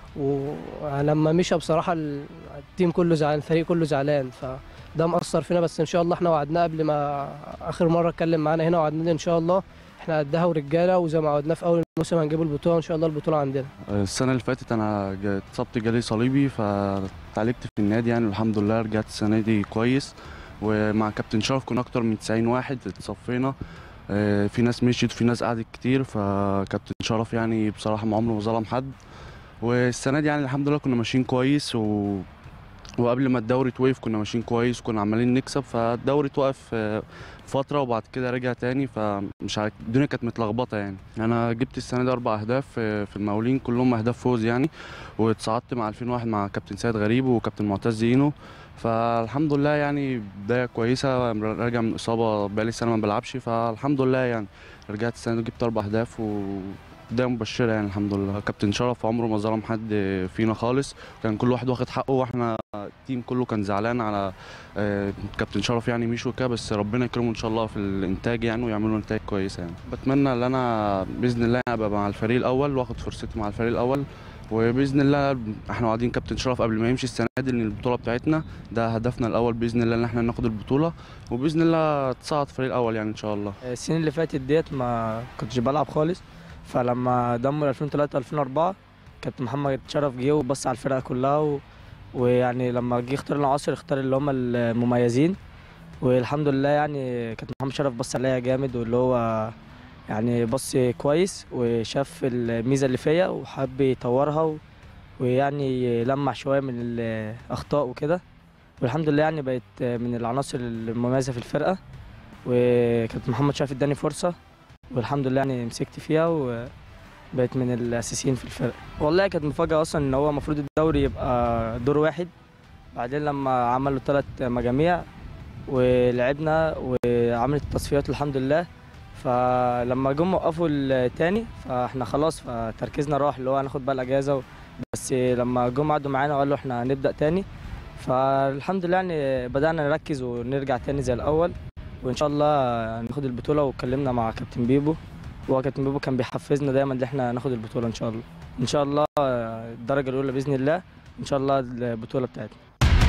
ولما مشى بصراحه التيم كله زعلان الفريق كله زعلان فده مأثر فينا بس ان شاء الله احنا وعدناه قبل ما اخر مره اتكلم معانا هنا وعدنا ان شاء الله احنا قدها ورجاله وزي ما وعدناه في اول الموسم هنجيب البطوله ان شاء الله البطوله عندنا السنه اللي فاتت انا اتصبت جالي صليبي فتعالجت في النادي يعني والحمد لله رجعت السنه دي كويس ومع كابتن شرف كنا اكتر من 90 واحد اتصفينا في ناس مشيت وفي ناس قعدت كتير فكابتن شرف يعني بصراحه ما عمره ما ظلم حد والسنه دي يعني الحمد لله كنا ماشيين كويس و... وقبل ما الدوري توقف كنا ماشيين كويس وكنا عمالين نكسب فالدوري توقف فتره وبعد كده رجع تاني فمش عارف الدنيا كانت متلخبطه يعني انا جبت السنه دي اربع اهداف في المقاولين كلهم اهداف فوز يعني واتصعدت مع 2001 مع كابتن سيد غريب وكابتن معتز اينو فالحمد لله يعني بدايه كويسه راجع من اصابه بقالي سنه ما بلعبش فالحمد لله يعني رجعت السنه دي جبت اربع اهداف و بدايه مبشره يعني الحمد لله كابتن شرف عمره ما ظلم حد فينا خالص كان كل واحد واخد حقه واحنا التيم كله كان زعلان على كابتن شرف يعني مشوا كده بس ربنا يكرمه ان شاء الله في الانتاج يعني ويعملوا نتائج كويسه يعني بتمنى ان انا باذن الله ابقى مع الفريق الاول واخد فرصتي مع الفريق الاول وباذن الله احنا واعدين كابتن شرف قبل ما يمشي السنه دي ان البطوله بتاعتنا ده هدفنا الاول باذن الله ان احنا ناخد البطوله وباذن الله تصعد الفريق الاول يعني ان شاء الله السنين اللي فاتت ديت ما كنتش بلعب خالص فلما دمر 2003 2004 كابتن محمد شرف جه وبص على الفرقه كلها و... ويعني لما جه اختار لنا عصر اختار اللي هم المميزين والحمد لله يعني كابتن محمد شرف بص عليا جامد واللي هو يعني بص كويس وشاف الميزه اللي فيا وحب يطورها و... ويعني لمح شويه من الاخطاء وكده والحمد لله يعني بقيت من العناصر المميزه في الفرقه وكابتن محمد شرف اداني فرصه والحمد لله يعني مسكت فيها وبقيت من الاساسيين في الفرقه والله كانت مفاجاه اصلا ان هو المفروض الدوري يبقى دور واحد بعدين لما عملوا ثلاث مجاميع ولعبنا وعملت التصفيات الحمد لله فلما جم وقفوا التاني فاحنا خلاص فتركيزنا راح اللي هو هناخد بقى الاجازه بس لما جم قعدوا معانا وقالوا احنا هنبدا تاني فالحمد لله يعني بدانا نركز ونرجع تاني زي الاول وان شاء الله ناخد البطوله واتكلمنا مع كابتن بيبو وهو كابتن بيبو كان بيحفزنا دايما ان احنا ناخد البطوله ان شاء الله ان شاء الله الدرجه الاولى باذن الله ان شاء الله البطوله بتاعتنا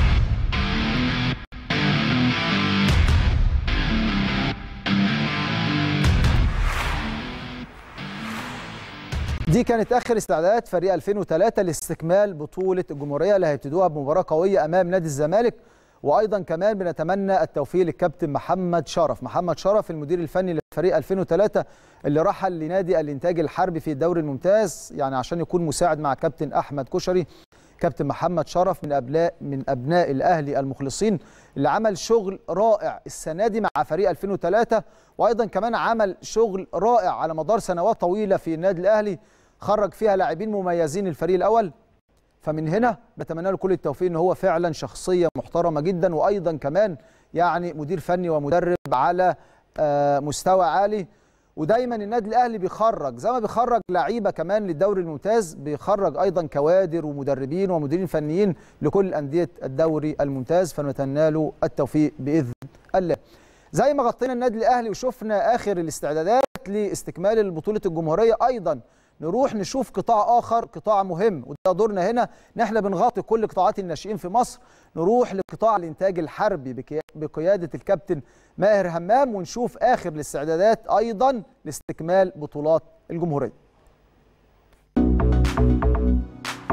دي كانت اخر استعدادات فريق 2003 لاستكمال بطوله الجمهوريه اللي هيبتدوها بمباراه قويه امام نادي الزمالك وايضا كمان بنتمنى التوفيق للكابتن محمد شرف محمد شرف المدير الفني لفريق 2003 اللي رحل لنادي الانتاج الحربي في الدوري الممتاز يعني عشان يكون مساعد مع كابتن احمد كشري كابتن محمد شرف من ابناء من ابناء الاهلي المخلصين اللي عمل شغل رائع السنه دي مع فريق 2003 وايضا كمان عمل شغل رائع على مدار سنوات طويله في النادي الاهلي خرج فيها لاعبين مميزين الفريق الاول فمن هنا بتمنى له كل التوفيق ان هو فعلا شخصيه محترمه جدا وايضا كمان يعني مدير فني ومدرب على مستوى عالي ودايما النادي الاهلي بيخرج زي ما بيخرج لعيبه كمان للدوري الممتاز بيخرج ايضا كوادر ومدربين ومديرين فنيين لكل انديه الدوري الممتاز فنتمنى له التوفيق باذن الله. زي ما غطينا النادي الاهلي وشفنا اخر الاستعدادات لاستكمال بطوله الجمهوريه ايضا نروح نشوف قطاع اخر قطاع مهم وده دورنا هنا ان احنا بنغطي كل قطاعات الناشئين في مصر نروح لقطاع الانتاج الحربي بقياده الكابتن ماهر همام ونشوف اخر الاستعدادات ايضا لاستكمال بطولات الجمهوريه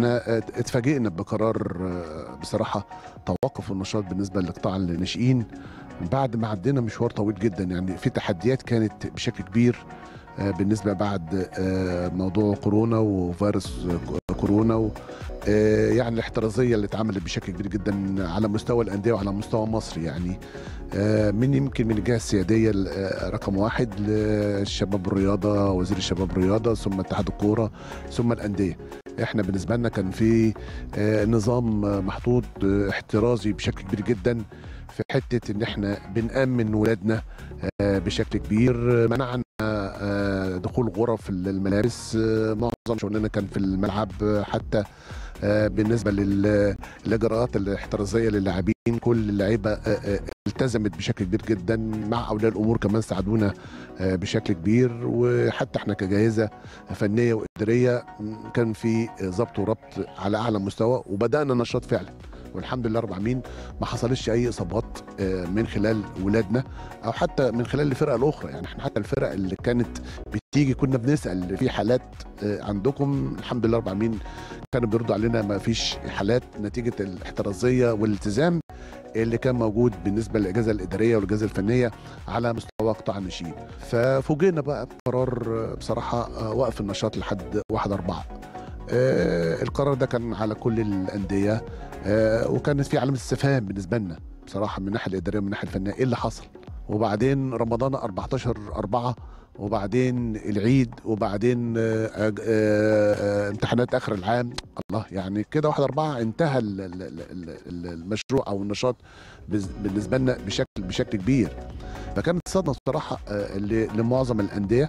احنا ات- اتفاجئنا بقرار آه، بصراحه توقف النشاط بالنسبه لقطاع الناشئين بعد ما عدينا مشوار طويل جدا يعني في تحديات كانت بشكل كبير آه، بالنسبه بعد آه، موضوع كورونا وفيروس آه، كورونا و آه، يعني الاحترازيه اللي اتعملت بشكل كبير جدا على مستوى الانديه وعلى مستوى مصر يعني آه، من يمكن من الجهه السياديه ال- آه، رقم واحد للشباب الرياضه وزير الشباب الرياضه ثم اتحاد الكوره ثم الانديه احنا بالنسبه لنا كان في آه، نظام آه، محطوط آه، احترازي بشكل كبير جدا في حته ان احنا بنامن ولادنا آه، بشكل كبير آه، منعنا آه، دخول غرف الملابس آه، معظم شغلنا كان في الملعب آه، حتى آه، بالنسبه للاجراءات الاحترازيه للاعبين كل اللعيبه آه، آه، التزمت بشكل كبير جدا مع اولياء الامور كمان ساعدونا آه، بشكل كبير وحتى احنا كجائزه فنيه واداريه م، كان في ضبط وربط على اعلى مستوى وبدانا نشاط فعلا والحمد لله رب العالمين ما حصلش اي اصابات آه، من خلال ولادنا او حتى من خلال الفرق الاخرى يعني احنا حتى الفرق اللي كانت بتيجي كنا بنسال في حالات آه، عندكم الحمد لله رب العالمين كانوا بيردوا علينا ما فيش حالات نتيجه الاحترازيه والالتزام اللي كان موجود بالنسبه للاجازه الاداريه والاجازه الفنيه على مستوى قطاع الناشئين ففوجئنا بقى بقرار آه، بصراحه آه، وقف النشاط لحد 1 4 آه، القرار ده كان على كل الانديه آه، وكانت في علامه استفهام بالنسبه لنا بصراحه من الناحيه الاداريه ومن الناحيه الفنيه ايه اللي حصل وبعدين رمضان 14 4 وبعدين العيد وبعدين آه، آه، آه، امتحانات اخر العام الله يعني كده واحد أربعة انتهى ال- ال- ال- ال- المشروع او النشاط بز- بالنسبه لنا بشكل بشكل كبير فكانت صدمه بصراحه آه، ل- لمعظم الانديه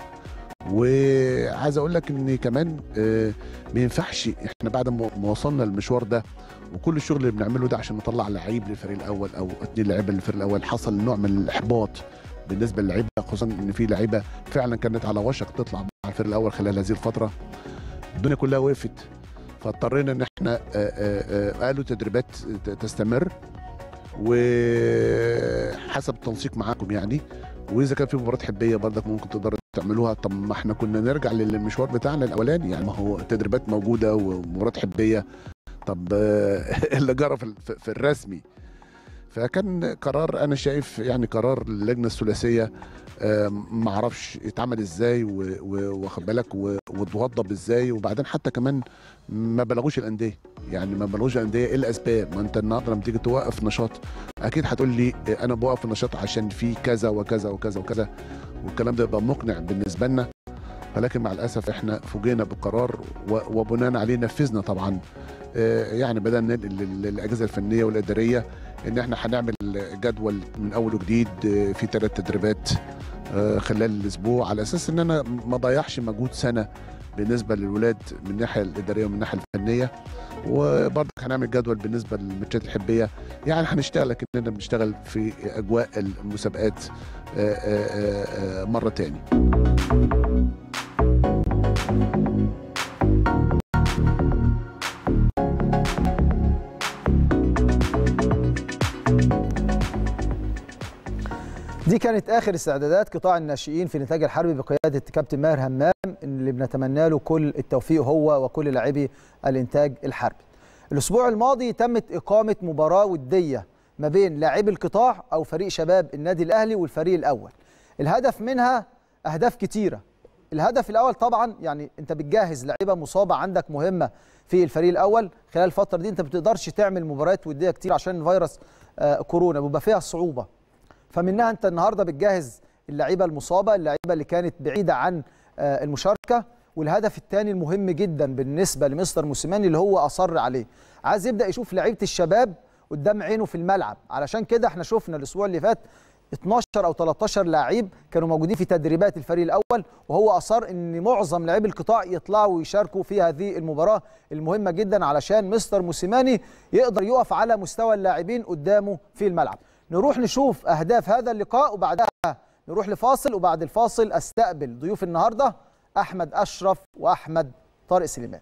وعايز اقول لك ان كمان آه، ما ينفعش احنا بعد ما ما وصلنا المشوار ده وكل الشغل اللي بنعمله ده عشان نطلع لعيب للفريق الاول او اتنين لعيبه للفريق الاول حصل نوع من الاحباط بالنسبه للعيبه خصوصا ان في لعيبه فعلا كانت على وشك تطلع مع الفريق الاول خلال هذه الفتره الدنيا كلها وقفت فاضطرينا ان احنا آه، آه، آه، قالوا تدريبات ت- تستمر وحسب التنسيق معاكم يعني واذا كان في مباراه حبيه برضك ممكن تقدروا تعملوها طب ما احنا كنا نرجع للمشوار بتاعنا الاولاني يعني ما هو التدريبات موجوده ومباراه حبيه طب آه، اللي جرى في ال- في- في الرسمي فكان قرار انا شايف يعني قرار اللجنه الثلاثيه آه، ما اعرفش اتعمل ازاي و- و- واخد بالك و- واتوضب ازاي وبعدين حتى كمان ما بلغوش الانديه يعني ما بلغوش الانديه ايه الاسباب ما انت النهارده لما تيجي توقف نشاط اكيد هتقول لي آه، انا بوقف النشاط عشان في كذا وكذا وكذا وكذا والكلام ده يبقى مقنع بالنسبه لنا ولكن مع الاسف احنا فوجئنا بالقرار و- وبناء عليه نفذنا طبعا آه، يعني بدانا ننقل لل- للاجهزه الفنيه والاداريه ان احنا هنعمل جدول من اول وجديد آه، في ثلاث تدريبات آه، خلال الاسبوع على اساس ان انا ما ضيعش مجهود سنه بالنسبه للولاد من الناحيه الاداريه ومن الناحيه الفنيه وبرضك هنعمل جدول بالنسبه للماتشات الحبيه يعني هنشتغل كاننا بنشتغل في اجواء المسابقات آه، آه، آه، آه، مره تاني دي كانت اخر استعدادات قطاع الناشئين في الانتاج الحربي بقياده كابتن ماهر همام اللي بنتمنى له كل التوفيق هو وكل لاعبي الانتاج الحربي. الاسبوع الماضي تمت اقامه مباراه وديه ما بين لاعبي القطاع او فريق شباب النادي الاهلي والفريق الاول. الهدف منها اهداف كتيره. الهدف الاول طبعا يعني انت بتجهز لعيبه مصابه عندك مهمه في الفريق الاول خلال الفتره دي انت ما بتقدرش تعمل مباريات وديه كتير عشان فيروس آه، كورونا بيبقى فيها صعوبه. فمنها انت النهارده بتجهز اللعيبه المصابه اللعيبه اللي كانت بعيده عن آه، المشاركه والهدف الثاني المهم جدا بالنسبه لمستر موسيماني اللي هو اصر عليه عايز يبدا يشوف لعيبه الشباب قدام عينه في الملعب علشان كده احنا شفنا الاسبوع اللي فات 12 او 13 لعيب كانوا موجودين في تدريبات الفريق الاول وهو اصر ان معظم لاعبي القطاع يطلعوا ويشاركوا في هذه المباراه المهمه جدا علشان مستر موسيماني يقدر يقف على مستوى اللاعبين قدامه في الملعب نروح نشوف اهداف هذا اللقاء وبعدها نروح لفاصل وبعد الفاصل استقبل ضيوف النهارده احمد اشرف واحمد طارق سليمان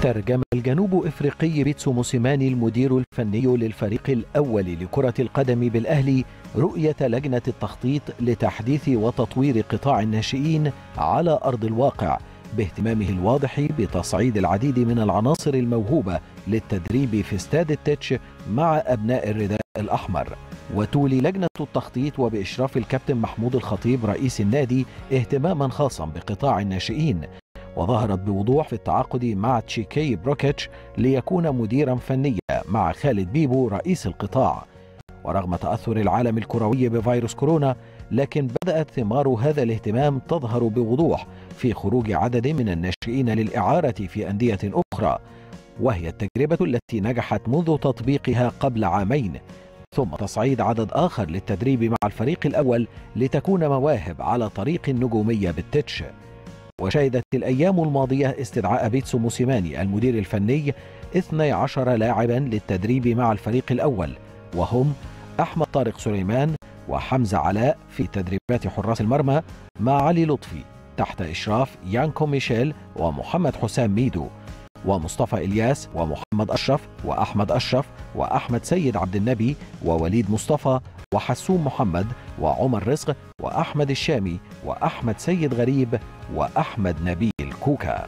ترجم الجنوب افريقي بيتسو موسيماني المدير الفني للفريق الاول لكره القدم بالاهلي رؤيه لجنه التخطيط لتحديث وتطوير قطاع الناشئين على ارض الواقع باهتمامه الواضح بتصعيد العديد من العناصر الموهوبه للتدريب في استاد التتش مع ابناء الرداء الاحمر وتولي لجنه التخطيط وباشراف الكابتن محمود الخطيب رئيس النادي اهتماما خاصا بقطاع الناشئين وظهرت بوضوح في التعاقد مع تشيكي بروكيتش ليكون مديرا فنيا مع خالد بيبو رئيس القطاع ورغم تأثر العالم الكروي بفيروس كورونا لكن بدأت ثمار هذا الاهتمام تظهر بوضوح في خروج عدد من الناشئين للإعارة في أندية أخرى وهي التجربة التي نجحت منذ تطبيقها قبل عامين ثم تصعيد عدد آخر للتدريب مع الفريق الأول لتكون مواهب على طريق النجومية بالتتش وشهدت الأيام الماضية استدعاء بيتسو موسيماني المدير الفني 12 لاعبا للتدريب مع الفريق الأول وهم أحمد طارق سليمان وحمزة علاء في تدريبات حراس المرمى مع علي لطفي تحت إشراف يانكو ميشيل ومحمد حسام ميدو ومصطفى إلياس ومحمد أشرف وأحمد أشرف وأحمد سيد عبد النبي ووليد مصطفى وحسوم محمد وعمر رزق وأحمد الشامي وأحمد سيد غريب وأحمد نبيل كوكا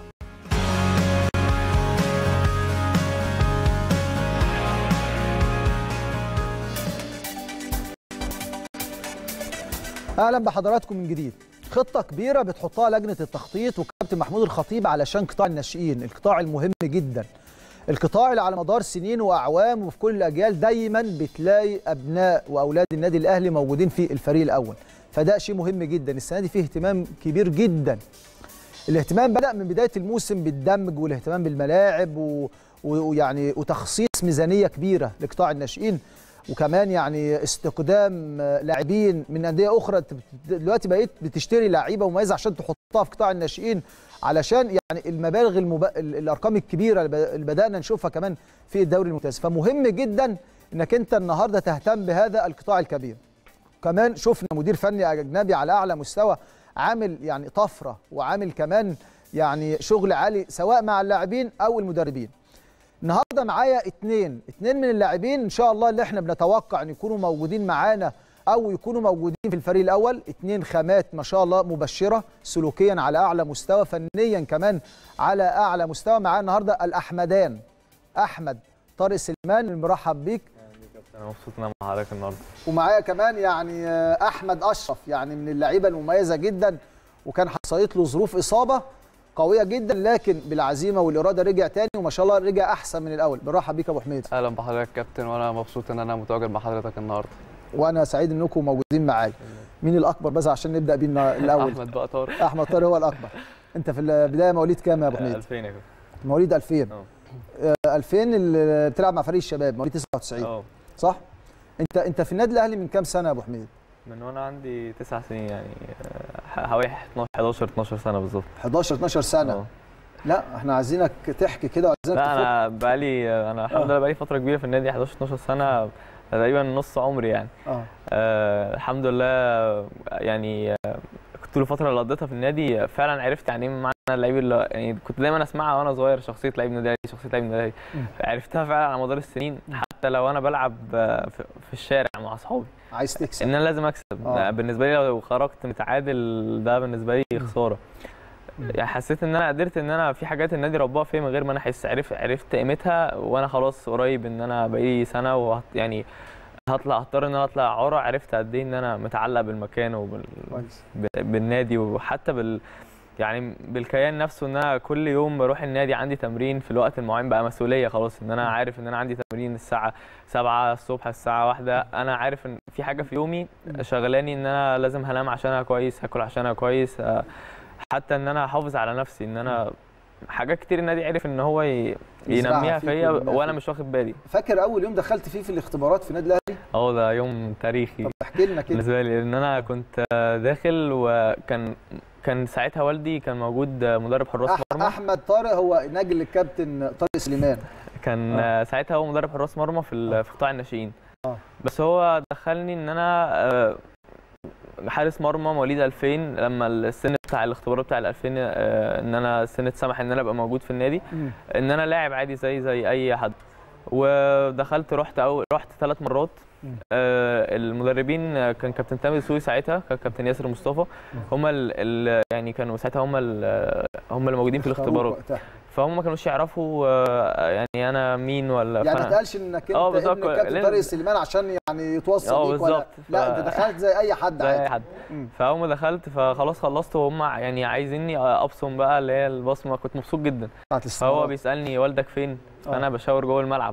اهلا بحضراتكم من جديد خطه كبيره بتحطها لجنه التخطيط وكابتن محمود الخطيب علشان قطاع الناشئين القطاع المهم جدا القطاع اللي على مدار سنين واعوام وفي كل الاجيال دايما بتلاقي ابناء واولاد النادي الاهلي موجودين في الفريق الاول فده شيء مهم جدا السنه دي فيه اهتمام كبير جدا الاهتمام بدا من بدايه الموسم بالدمج والاهتمام بالملاعب و- ويعني وتخصيص ميزانيه كبيره لقطاع الناشئين وكمان يعني استقدام آه، لاعبين من انديه اخرى أنت بت- دلوقتي بقيت بتشتري لعيبه مميزه عشان تحطها في قطاع الناشئين علشان يعني المبالغ المب... ال- الارقام الكبيره اللي ب- اللي بدانا نشوفها كمان في الدوري الممتاز فمهم جدا انك انت النهارده تهتم بهذا القطاع الكبير كمان شفنا مدير فني اجنبي على اعلى مستوى عامل يعني طفره وعامل كمان يعني شغل عالي سواء مع اللاعبين او المدربين النهارده معايا اتنين اتنين من اللاعبين ان شاء الله اللي احنا بنتوقع ان يكونوا موجودين معانا او يكونوا موجودين في الفريق الاول اتنين خامات ما شاء الله مبشره سلوكيا على اعلى مستوى فنيا كمان على اعلى مستوى معانا النهارده الاحمدان احمد طارق سليمان مرحب بيك انا مبسوط ان انا مع حضرتك النهارده ومعايا كمان يعني آه، احمد اشرف يعني من اللعيبه المميزه جدا وكان حصلت له ظروف اصابه قويه جدا لكن بالعزيمه والاراده رجع تاني وما شاء الله رجع احسن من الاول بالراحه بيك يا ابو حميد اهلا بحضرتك كابتن وانا مبسوط ان انا متواجد مع حضرتك النهارده وانا سعيد انكم موجودين معايا مين الاكبر بس عشان نبدا بيه النا- الاول احمد بقى طارق احمد طارق هو الاكبر انت في البدايه مواليد كام يا ابو حميد 2000 يا كابتن مواليد 2000 اه. آه، 2000 اللي بتلعب مع فريق الشباب مواليد 99 اه صح انت انت في النادي الاهلي من كام سنه يا ابو حميد من وانا عندي تسع سنين يعني آه، حوالي 11 12 سنه بالظبط 11 12 سنه اه. لا احنا عايزينك تحكي كده وعايزينك لا انا بقالي انا الحمد لله بقالي فتره كبيره في النادي 11 12 سنه تقريبا نص عمري يعني اه آه الحمد لله يعني آه طول الفتره اللي قضيتها في النادي فعلا عرفت يعني ايه معنى اللعيب اللي يعني كنت دايما اسمعها وانا صغير شخصيه لعيب نادي أهلي، شخصيه لعيب نادي أهلي. مم. عرفتها فعلا على مدار السنين حتى لو انا بلعب آه، في في الشارع مع اصحابي عايز تكسب ان انا لازم اكسب آه. بالنسبه لي لو خرجت متعادل ده بالنسبه لي خساره يعني حسيت ان انا قدرت ان انا في حاجات النادي رباها فيا من غير ما انا احس عرفت عرفت قيمتها وانا خلاص قريب ان انا بقالي سنه وهت يعني هطلع هضطر ان انا اطلع عرى عرفت قد ايه ان انا متعلق بالمكان وبال كويس ب- بالنادي وحتى بال يعني بالكيان نفسه ان انا كل يوم بروح النادي عندي تمرين في الوقت المعين بقى مسؤوليه خلاص ان انا عارف ان انا عندي تمرين الساعه 7 الصبح الساعه واحدة انا عارف ان في حاجه في يومي شغلاني ان انا لازم هنام عشانها كويس هاكل عشانها كويس آه، حتى ان انا احافظ على نفسي ان انا حاجات كتير النادي عرف ان هو ي- يزرعها ينميها فيك فيا وينميها وانا فيك. مش واخد بالي فاكر اول يوم دخلت فيه في الاختبارات في النادي الاهلي اه ده يوم تاريخي طب احكي لنا كده بالنسبه لي ان انا كنت آه، داخل وكان كان ساعتها والدي كان موجود آه، مدرب حراس أح مرمى احمد طارق هو نجل الكابتن طارق سليمان كان آه. ساعتها هو مدرب حراس مرمى في ال- في قطاع الناشئين آه. بس هو دخلني ان انا آه، حارس مرمى مواليد 2000 لما السن بتاع الاختبارات بتاع ال 2000 آه، ان انا السن اتسمح ان انا ابقى موجود في النادي مم. ان انا لاعب عادي زي زي اي حد ودخلت رحت أو رحت ثلاث مرات مم. آه، المدربين آه، كان كابتن تامر سوي ساعتها كان كابتن ياسر مصطفى هم ال ال يعني كانوا ساعتها هم ال- هم اللي موجودين في اختاروك الاختبارات وقتها. فهم ما كانوش يعرفوا آه، يعني انا مين ولا يعني ما فأنا- تقالش انك اه انت بالظبط ابن الكابتن لأن- طارق سليمان عشان يعني يتوصل اه بيك ولا بالظبط. لا ف- انت دخلت زي اي حد زي اي عادي حد مم. فاول ما دخلت فخلاص خلصت وهم يعني عايزيني ابصم بقى اللي هي البصمه كنت مبسوط جدا بتاعت فهو الاستمرار. بيسالني والدك فين آه. فانا بشاور جوه الملعب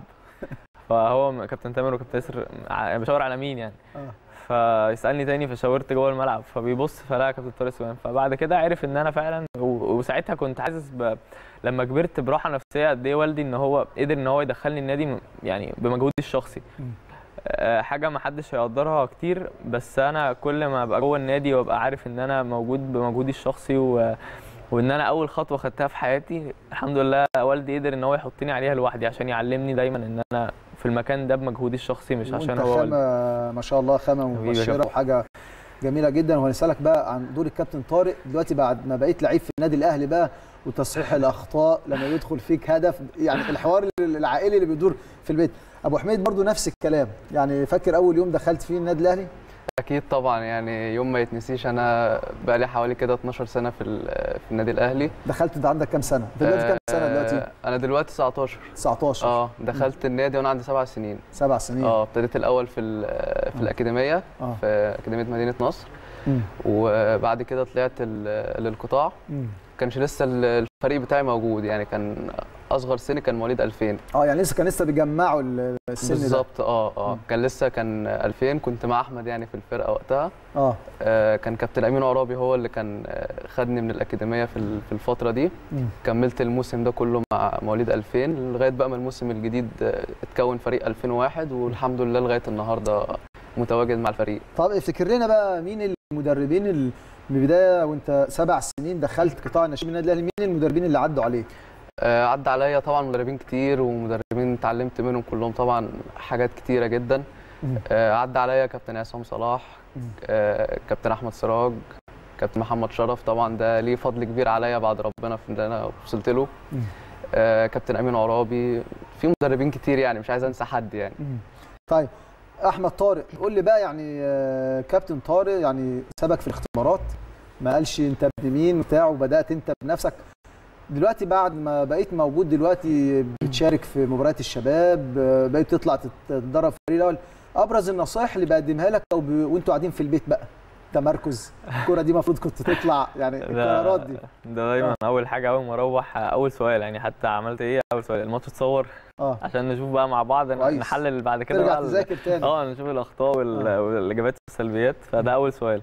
فهو كابتن تامر وكابتن ياسر ع- بشاور على مين يعني آه. فيسالني تاني فشاورت جوه الملعب فبيبص فلا كابتن طارق سليمان فبعد كده عرف ان انا فعلا و- وساعتها كنت حاسس ب... لما كبرت براحه نفسيه قد ايه والدي ان هو قدر ان هو يدخلني النادي م- يعني بمجهودي الشخصي مم. آه، حاجه ما حدش هيقدرها كتير بس انا كل ما ابقى جوه النادي وابقى عارف ان انا موجود بمجهودي الشخصي و... وان انا اول خطوه خدتها في حياتي الحمد لله والدي قدر ان هو يحطني عليها لوحدي عشان يعلمني دايما ان انا في المكان ده بمجهودي الشخصي مش عشان وانت هو والدي. خامه ما شاء الله خامه حبيبي يا مبشره كابتن. وحاجه جميله جدا وهنسالك بقى عن دور الكابتن طارق دلوقتي بعد ما بقيت لعيب في النادي الاهلي بقى وتصحيح الاخطاء لما يدخل فيك هدف يعني الحوار العائلي اللي بيدور في البيت ابو حميد برضو نفس الكلام يعني فاكر اول يوم دخلت فيه النادي الاهلي اكيد طبعا يعني يوم ما يتنسيش انا بقى لي حوالي كده 12 سنه في ال- في النادي الاهلي دخلت انت عندك كام سنه انت دلوقتي كام سنه دلوقتي آه، انا دلوقتي 19 19 اه دخلت النادي وانا عندي سبع سنين سبع سنين اه ابتديت الاول في ال- في الاكاديميه اه في اكاديميه مدينه نصر مم. وبعد كده طلعت ال- للقطاع مم. كانش لسه ال- الفريق بتاعي موجود يعني كان اصغر سن كان مواليد 2000 اه يعني لسه كان لسه بيجمعوا ال- السن ده بالظبط اه اه مم. كان لسه كان 2000 كنت مع احمد يعني في الفرقه وقتها اه آه، كان كابتن امين عرابي هو اللي كان آه، خدني من الاكاديميه في ال- في الفتره دي مم. كملت الموسم ده كله مع مواليد 2000 لغايه بقى ما الموسم الجديد آه، اتكون فريق 2001 والحمد لله لغايه النهارده متواجد مع الفريق طب افتكر لنا بقى مين المدربين اللي من البدايه وانت سبع سنين دخلت قطاع الناشئين من النادي الاهلي مين المدربين اللي عدوا عليك؟ آه، عدى عليا طبعا مدربين كتير ومدربين اتعلمت منهم كلهم طبعا حاجات كتيره جدا مم. آه، عدى عليا كابتن عصام صلاح مم. آه، كابتن احمد سراج كابتن محمد شرف طبعا ده ليه فضل كبير عليا بعد ربنا في اللي انا وصلت له مم. آه، كابتن امين عرابي في مدربين كتير يعني مش عايز انسى حد يعني مم. طيب احمد طارق قول لي بقى يعني آه، كابتن طارق يعني سبك في الاختبارات ما قالش انت ابن مين وبتاع وبدات انت بنفسك دلوقتي بعد ما بقيت موجود دلوقتي بتشارك في مباريات الشباب آه، بقيت تطلع تتدرب في الفريق الاول ابرز النصائح اللي بقدمها لك او ب... وانتوا قاعدين في البيت بقى تمركز الكره دي المفروض كنت تطلع يعني القرارات دي ده دايما اول حاجه اول ما اروح اول سؤال يعني حتى عملت ايه اول سؤال الماتش اتصور اه عشان نشوف بقى مع بعض كويس. نحلل بعد كده ترجع بقى ال- تذاكر تاني اه نشوف الاخطاء وال- آه. والاجابات والسلبيات فده اول سؤال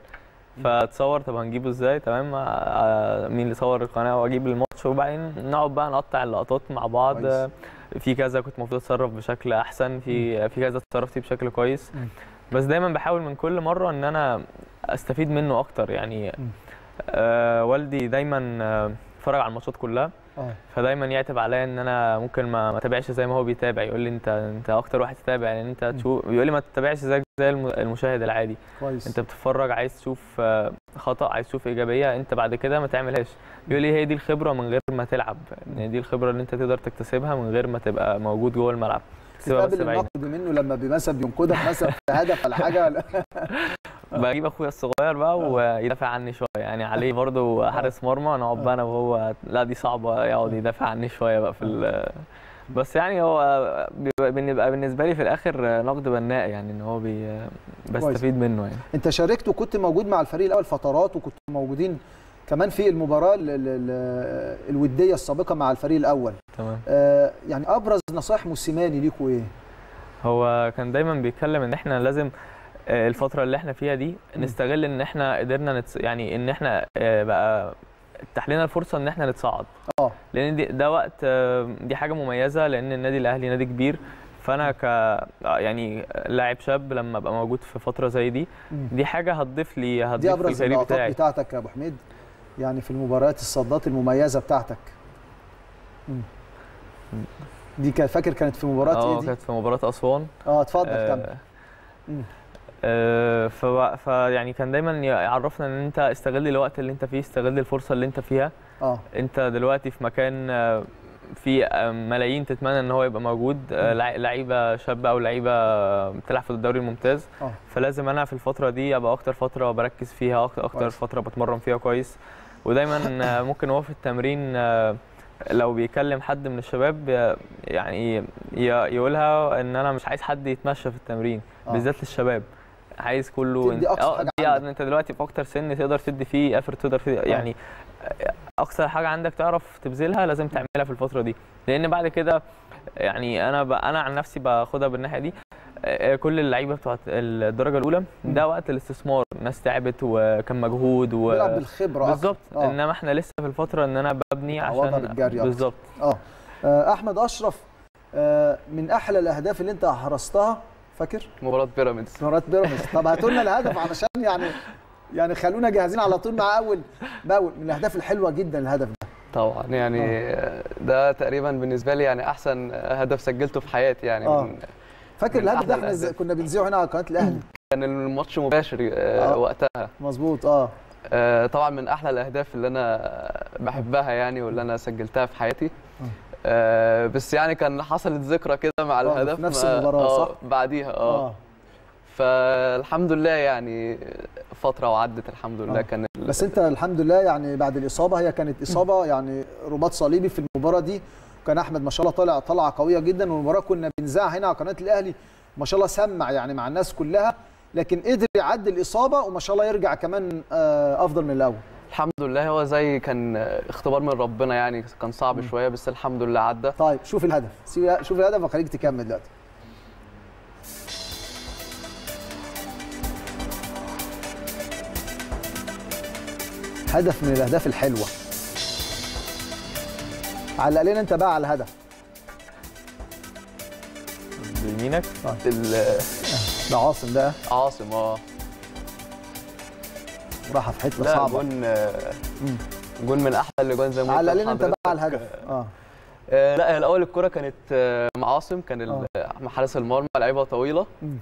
فتصور طب هنجيبه ازاي تمام آه، مين اللي صور القناه واجيب الماتش وبعدين نقعد بقى نقطع اللقطات مع بعض كويس. آه، في كذا كنت المفروض اتصرف بشكل احسن في في كذا اتصرفت فيه بشكل كويس مم. بس دايما بحاول من كل مره ان انا استفيد منه اكتر يعني مم. آه والدي دايما آه، اتفرج على الماتشات كلها اه فدايما يعتب عليا ان انا ممكن ما ما اتابعش زي ما هو بيتابع يقول لي انت انت اكتر واحد تتابع لان انت تشوف بيقول لي ما تتابعش زيك زي الم- المشاهد العادي كويس انت بتتفرج عايز تشوف آه، خطا عايز تشوف ايجابيه انت بعد كده ما تعملهاش بيقول لي هي دي الخبره من غير ما تلعب يعني دي الخبره اللي انت تقدر تكتسبها من غير ما تبقى موجود جوه الملعب تبقى بس تقابل بعيد النقد منه لما مثلا بينقدك مثلا في هدف ولا حاجه ولا بجيب اخويا الصغير بقى ويدافع عني شويه يعني عليه برضه حارس مرمى نقعد بقى انا وهو لا دي صعبه يقعد يدافع عني شويه بقى في ال- بس يعني هو بيبقى بنبقى بالنسبه لي في الاخر نقد بناء يعني ان هو بي بستفيد منه يعني انت شاركت وكنت موجود مع الفريق الاول فترات وكنت موجودين كمان في المباراه ال- ال- ال- الوديه السابقه مع الفريق الاول تمام آه يعني ابرز نصائح موسيماني ليكوا ايه هو كان دايما بيتكلم ان احنا لازم آه، الفتره اللي احنا فيها دي نستغل ان احنا قدرنا نتس... يعني ان احنا آه، بقى اتاح لنا الفرصه ان احنا نتصعد اه لان دي ده وقت آه، دي حاجه مميزه لان النادي الاهلي نادي كبير فانا ك آه، يعني لاعب شاب لما ابقى موجود في فتره زي دي مم. دي حاجه هتضيف لي دي هتضيف ابرز الفريق اللقطات بتاعي بتاعتك يا ابو حميد يعني في المباريات الصدات المميزه بتاعتك مم. دي كان فاكر كانت في مباراه اه ايه دي كانت في مباراه اسوان اه اتفضل كمل آه، مم. آه، ف ف يعني كان دايما يعرفنا ان انت استغل الوقت اللي انت فيه استغل الفرصه اللي انت فيها اه انت دلوقتي في مكان آه، في آه، ملايين تتمنى ان هو يبقى موجود آه، لع- لعيبه شابه او لعيبه آه، بتلعب في الدوري الممتاز اه فلازم انا في الفتره دي ابقى اكتر فتره بركز فيها أك- اكتر كويس. فتره بتمرن فيها كويس ودايما آه، ممكن هو في التمرين آه، لو بيكلم حد من الشباب آه، يعني ي- يقولها ان انا مش عايز حد يتمشى في التمرين آه. بالذات للشباب عايز كله تدي أقصى حاجة دي عندك. انت دلوقتي في اكتر سن تقدر تدي فيه افر تقدر فيه يعني اقصى حاجه عندك تعرف تبذلها لازم تعملها في الفتره دي لان بعد كده يعني انا ب... انا عن نفسي باخدها بالناحيه دي آه، كل اللعيبه بتوعت الدرجه الاولى ده وقت الاستثمار ناس تعبت وكان مجهود و... بيلعب بالخبره أكتر. بالظبط آه. انما احنا لسه في الفتره ان انا ببني تعوضها عشان بالجري أكتر. بالظبط اه آه، احمد اشرف آه، من احلى الاهداف اللي انت حرزتها فاكر مباراه بيراميدز مباراه بيراميدز طب هاتوا لنا الهدف علشان يعني يعني خلونا جاهزين على طول مع اول باول من الاهداف الحلوه جدا الهدف ده طبعا يعني ده تقريبا بالنسبه لي يعني احسن هدف سجلته في حياتي يعني آه. من فاكر من الهدف ده أحلى احنا ز- الأهداف. كنا بنذيعه هنا على قناه الاهلي كان الماتش مباشر آه، آه. وقتها مظبوط اه آه، طبعا من احلى الاهداف اللي انا بحبها يعني واللي انا سجلتها في حياتي آه، بس يعني كان حصلت ذكرى كده مع آه، الهدف في نفس ما- المباراة، آه، صح؟ بعديها اه اه فالحمد لله يعني فتره وعدت الحمد لله آه. كان ال- بس انت الحمد لله يعني بعد الاصابه هي كانت اصابه يعني رباط صليبي في المباراه دي كان احمد ما شاء الله طالع طلعه قويه جدا والمباراه كنا بنذاعها هنا على قناه الاهلي ما شاء الله سمع يعني مع الناس كلها لكن قدر يعدي الاصابه وما شاء الله يرجع كمان آه، افضل من الاول الحمد لله هو زي كان اختبار من ربنا يعني كان صعب شويه بس الحمد لله عدى طيب شوف الهدف سيب- شوف الهدف وخليك تكمل دلوقتي هدف من الاهداف الحلوه علق لنا انت بقى على الهدف بيمينك ال- ده عاصم ده عاصم اه راح في حته لا صعبه جون آه، جون من احلى الاجوان زي ما قلت علق لنا انت بقى على لحضرتك. الهدف اه آه، لا هي الاول الكره كانت آه، مع عاصم كان آه. ال- مع حارس المرمى لعيبه طويله مم.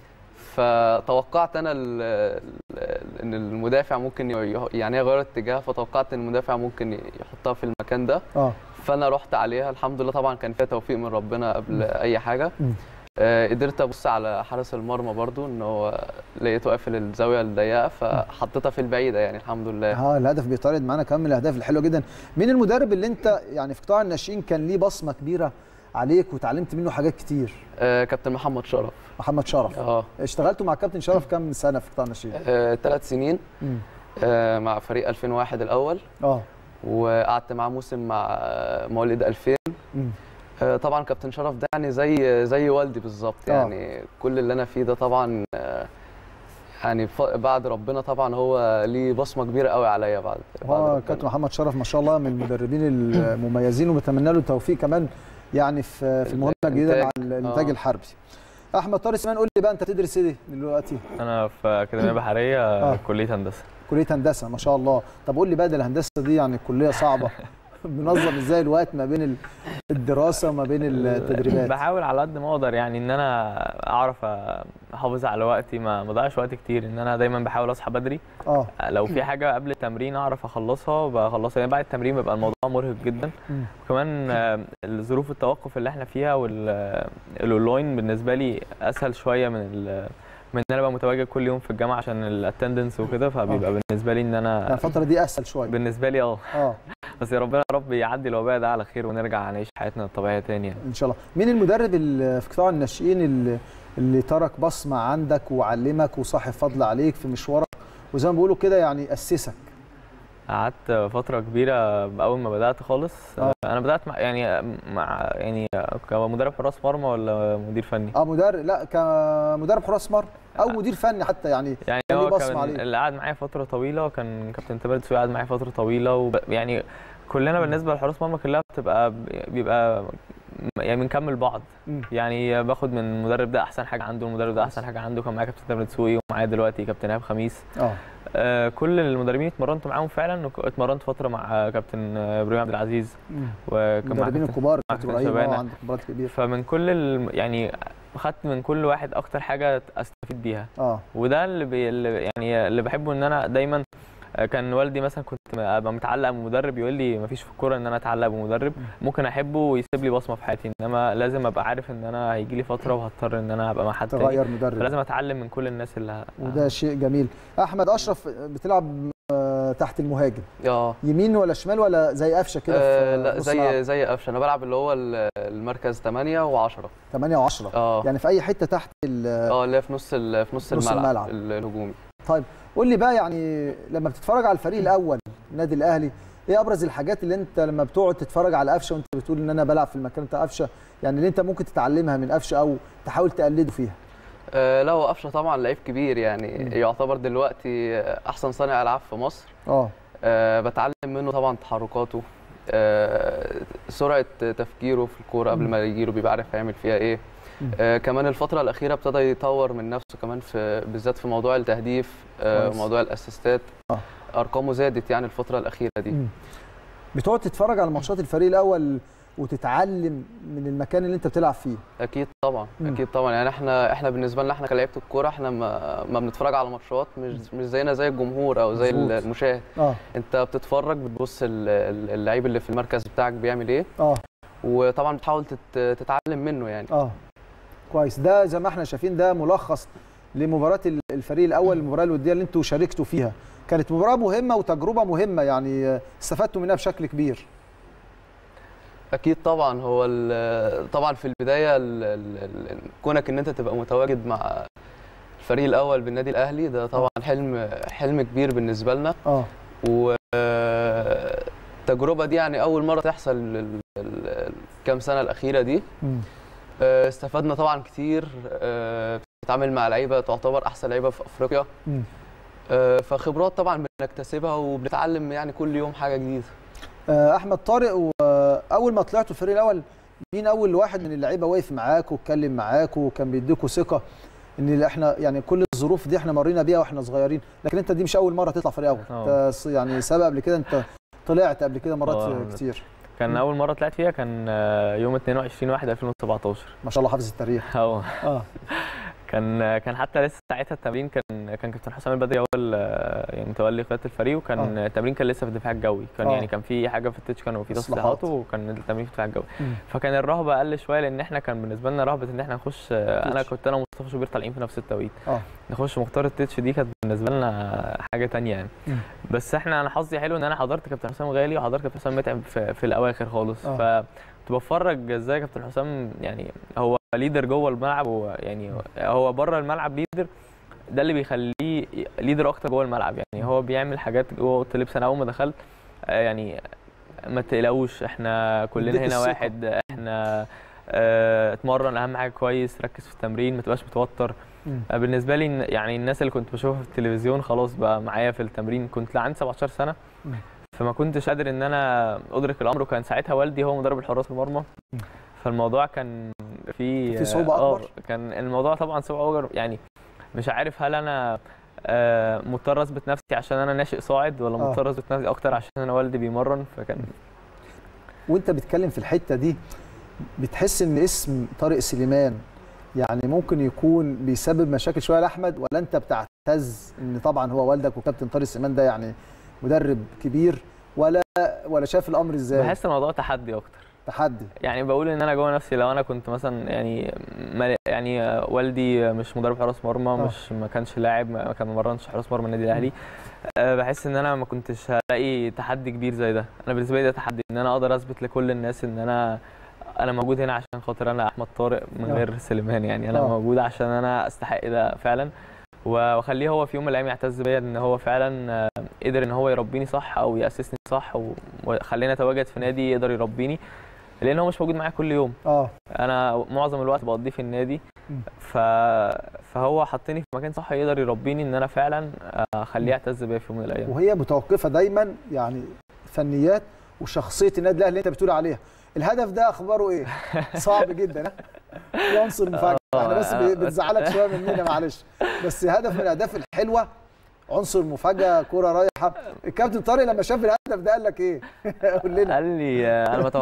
فتوقعت انا ال- ال- ان المدافع ممكن ي- يعني هي غيرت اتجاه فتوقعت ان المدافع ممكن يحطها في المكان ده اه فانا رحت عليها الحمد لله طبعا كان فيها توفيق من ربنا قبل اي حاجه مم. آه، قدرت ابص على حارس المرمى برضو ان هو لقيته قافل الزاويه الضيقه فحطيتها في البعيده يعني الحمد لله اه الهدف بيطارد معانا كمان من الاهداف الحلوه جدا مين المدرب اللي انت يعني في قطاع الناشئين كان ليه بصمه كبيره عليك وتعلمت منه حاجات كتير آه، كابتن محمد شرف محمد شرف اه اشتغلتوا مع كابتن شرف كام سنه في قطاع الناشئين ثلاث سنين مم. آه، مع فريق 2001 الاول اه وقعدت معاه موسم مع آه، مواليد 2000 مم. آه، طبعا كابتن شرف ده يعني زي زي والدي بالظبط آه. يعني كل اللي انا فيه ده طبعا آه، يعني ف- بعد ربنا طبعا هو ليه بصمه كبيره قوي عليا بعد بعد هو ربنا. كابتن محمد شرف ما شاء الله من المدربين المميزين وبتمنى له التوفيق كمان يعني في في المهمه الجديده مع الإنتاج. الانتاج آه. الحربي احمد طارق سليمان قول لي بقى انت تدرس ايه دلوقتي انا في اكاديميه بحريه آه. كليه هندسه كليه هندسه ما شاء الله طب قول لي بقى ده الهندسه دي يعني كليه صعبه منظم ازاي الوقت ما بين ال- الدراسه وما بين التدريبات بحاول على قد ما اقدر يعني ان انا اعرف احافظ على وقتي ما ما اضيعش وقت كتير ان انا دايما بحاول اصحى بدري اه لو في حاجه قبل التمرين اعرف اخلصها بخلصها يعني بعد التمرين بيبقى الموضوع مرهق جدا مم. وكمان آه، ظروف التوقف اللي احنا فيها والاونلاين بالنسبه لي اسهل شويه من ال- من ان انا ابقى متواجد كل يوم في الجامعه عشان الاتندنس وكده فبيبقى بالنسبه لي ان يعني انا الفتره دي اسهل شويه بالنسبه لي اه اه بس يا ربنا يا رب يعدي الوباء ده على خير ونرجع نعيش حياتنا الطبيعيه تاني يعني. ان شاء الله مين المدرب اللي في قطاع الناشئين اللي, اللي ترك بصمه عندك وعلمك وصاحب فضل عليك في مشوارك وزي ما بيقولوا كده يعني اسسك قعدت فترة كبيرة أول ما بدأت خالص آه. أنا بدأت مع يعني مع يعني كمدرب حراس مرمى ولا مدير فني؟ اه مدرب لا كمدرب حراس مرمى او مدير فني حتى يعني يعني كان ليه هو بصمة كان عليه. اللي قعد معايا فترة طويلة كان كابتن تامر دسوقي قعد معايا فترة طويلة وب... يعني كلنا بالنسبة لحراس مرمى كلها بتبقى بيبقى يعني بنكمل بعض مم. يعني باخد من المدرب ده احسن حاجه عنده المدرب ده احسن حاجه عنده كان معايا كابتن تامر دسوقي ومعايا دلوقتي كابتن ايهاب خميس اه آه، كل المدربين اتمرنت معاهم فعلا وك- اتمرنت فتره مع كابتن آه، ابراهيم عبد العزيز مم. وكان مع المدربين كابتن- الكبار مع كابتن كابتن ابراهيم اه شبانة. عندك خبرات كبيره فمن كل ال... يعني خدت من كل واحد اكتر حاجه استفيد بيها اه وده اللي, بي... اللي يعني اللي بحبه ان انا دايما آه، كان والدي مثلا كنت ابقى متعلق بمدرب يقول لي مفيش في الكوره ان انا اتعلق بمدرب ممكن احبه ويسيب لي بصمه في حياتي انما لازم ابقى عارف ان انا هيجي لي فتره وهضطر ان انا ابقى مع حد تاني تغير مدرب فلازم اتعلم من كل الناس اللي ه- وده شيء جميل احمد اشرف بتلعب آه، تحت المهاجم اه يمين ولا شمال ولا زي قفشه كده آه، في لا نص الملعب؟ زي زي قفشه انا بلعب اللي هو ال- المركز 8 و10 8 و10 اه يعني في اي حته تحت ال- اه اللي هي في نص ال- في نص نص الملعب, الملعب. الهجومي طيب قول لي بقى يعني لما بتتفرج على الفريق الاول النادي الاهلي ايه ابرز الحاجات اللي انت لما بتقعد تتفرج على قفشه وانت بتقول ان انا بلعب في المكان بتاع قفشه يعني اللي انت ممكن تتعلمها من قفشه او تحاول تقلده فيها آه لا هو قفشه طبعا لعيب كبير يعني مم. يعتبر دلوقتي احسن صانع العاب في مصر اه آه بتعلم منه طبعا تحركاته آه سرعه تفكيره في الكوره قبل مم. ما يجيله بيبقى عارف هيعمل فيها ايه مم. آه كمان الفتره الاخيره ابتدى يطور من نفسه كمان في بالذات في موضوع التهديف آه كويس. وموضوع الاسيستات آه. ارقامه زادت يعني الفتره الاخيره دي مم. بتقعد تتفرج على ماتشات الفريق الاول وتتعلم من المكان اللي انت بتلعب فيه اكيد طبعا مم. اكيد طبعا يعني احنا احنا بالنسبه لنا احنا كلاعيبه الكوره احنا ما, ما بنتفرج على ماتشات مش مش زينا زي الجمهور او زي مظبوط. المشاهد اه انت بتتفرج بتبص ال- ال- اللعيب اللي في المركز بتاعك بيعمل ايه اه وطبعا بتحاول تت- تتعلم منه يعني اه كويس ده زي ما احنا شايفين ده ملخص لمباراه ال- الفريق الاول المباراه الوديه اللي انتوا شاركتوا فيها كانت مباراه مهمه وتجربه مهمه يعني آه، استفدتوا منها بشكل كبير اكيد طبعا هو ال- طبعا في البدايه ال- ال- ال- كونك ان انت تبقى متواجد مع الفريق الاول بالنادي الاهلي ده طبعا حلم حلم كبير بالنسبه لنا اه والتجربه دي يعني اول مره تحصل ال- ال- الكام سنه الاخيره دي مم. آه، استفدنا طبعا كتير آه، بنتعامل مع لعيبه تعتبر احسن لعيبه في افريقيا مم. آه، فخبرات طبعا بنكتسبها وبنتعلم يعني كل يوم حاجه جديده آه، احمد طارق واول ما طلعتوا الفريق الاول مين اول واحد من اللعيبه واقف معاك واتكلم معاك وكان بيديكوا ثقه ان احنا يعني كل الظروف دي احنا مرينا بيها واحنا صغيرين لكن انت دي مش اول مره تطلع فريق اول آه. انت ص- يعني سبق قبل كده انت طلعت قبل كده مرات آه. كتير كان اول مره طلعت فيها كان آه، يوم 22 1 2017 ما شاء الله حافظ التاريخ اه اه كان كان حتى لسه ساعتها التمرين كان كان كابتن حسام البدري هو ال- يعني متولي قياده الفريق وكان آه. التمرين كان لسه في الدفاع الجوي كان آه. يعني كان في حاجه في التتش كانوا في إصلاحات. تصليحات وكان التمرين في الدفاع الجوي مم. فكان الرهبه اقل شويه لان احنا كان بالنسبه لنا رهبه ان احنا نخش انا تتش. كنت انا ومصطفى شوبير طالعين في نفس التوقيت اه نخش مختار التتش دي كانت بالنسبه لنا حاجه تانية يعني مم. بس احنا انا حظي حلو ان انا حضرت كابتن حسام غالي وحضرت كابتن حسام متعب في, في الاواخر خالص آه. فكنت بتفرج ازاي كابتن حسام يعني هو ليدر جوه الملعب ويعني هو بره الملعب ليدر ده اللي بيخليه ليدر اكتر جوه الملعب يعني هو بيعمل حاجات جوه اوضه اللبس انا اول ما دخلت آه، يعني ما تقلقوش احنا كلنا يديك هنا الثقة. واحد احنا آه، اتمرن اهم حاجه كويس ركز في التمرين ما تبقاش متوتر مم. آه، بالنسبه لي إن- يعني الناس اللي كنت بشوفها في التلفزيون خلاص بقى معايا في التمرين كنت عندي 17 سنه مم. فما كنتش قادر ان انا ادرك الامر وكان ساعتها والدي هو مدرب الحراس المرمى مم. فالموضوع كان في في صعوبة آه، أكبر؟ كان الموضوع طبعا صعوبه اكبر يعني مش عارف هل انا آه، مضطر اثبت نفسي عشان انا ناشئ صاعد ولا آه. مضطر اثبت نفسي اكتر عشان انا والدي بيمرن فكان وانت بتتكلم في الحته دي بتحس ان اسم طارق سليمان يعني ممكن يكون بيسبب مشاكل شويه لاحمد ولا انت بتعتز ان طبعا هو والدك وكابتن طارق سليمان ده يعني مدرب كبير ولا ولا شاف الامر ازاي بحس الموضوع تحدي اكتر تحدي يعني بقول ان انا جوه نفسي لو انا كنت مثلا يعني ما يعني آه، والدي مش مدرب حراس مرمى مش ما كانش لاعب ما كان مرنش حراس مرمى النادي الاهلي آه، بحس ان انا ما كنتش هلاقي تحدي كبير زي ده انا بالنسبه لي ده تحدي ان انا اقدر اثبت لكل الناس ان انا انا موجود هنا عشان خاطر انا احمد طارق من آه. غير سليمان يعني انا آه. موجود عشان انا استحق ده فعلا واخليه هو في يوم من الايام يعتز بيا ان هو فعلا آه، قدر ان هو يربيني صح او ياسسني صح و- وخليني اتواجد في نادي يقدر يربيني لان هو مش موجود معايا كل يوم اه انا معظم الوقت بقضيه في النادي مم. ف... فهو حطني في مكان صح يقدر يربيني ان انا فعلا اخليه يعتز بيا في يوم من الايام وهي متوقفه دايما يعني فنيات وشخصيه النادي الاهلي اللي انت بتقول عليها الهدف ده اخباره ايه صعب جدا ها؟ في عنصر مفاجاه احنا بس آه. بتزعلك شويه مننا معلش بس هدف من الاهداف الحلوه عنصر مفاجاه كوره رايحه الكابتن طارق لما شاف الهدف ده قال لك ايه قول لنا قال لي آه، انا ما توقعتش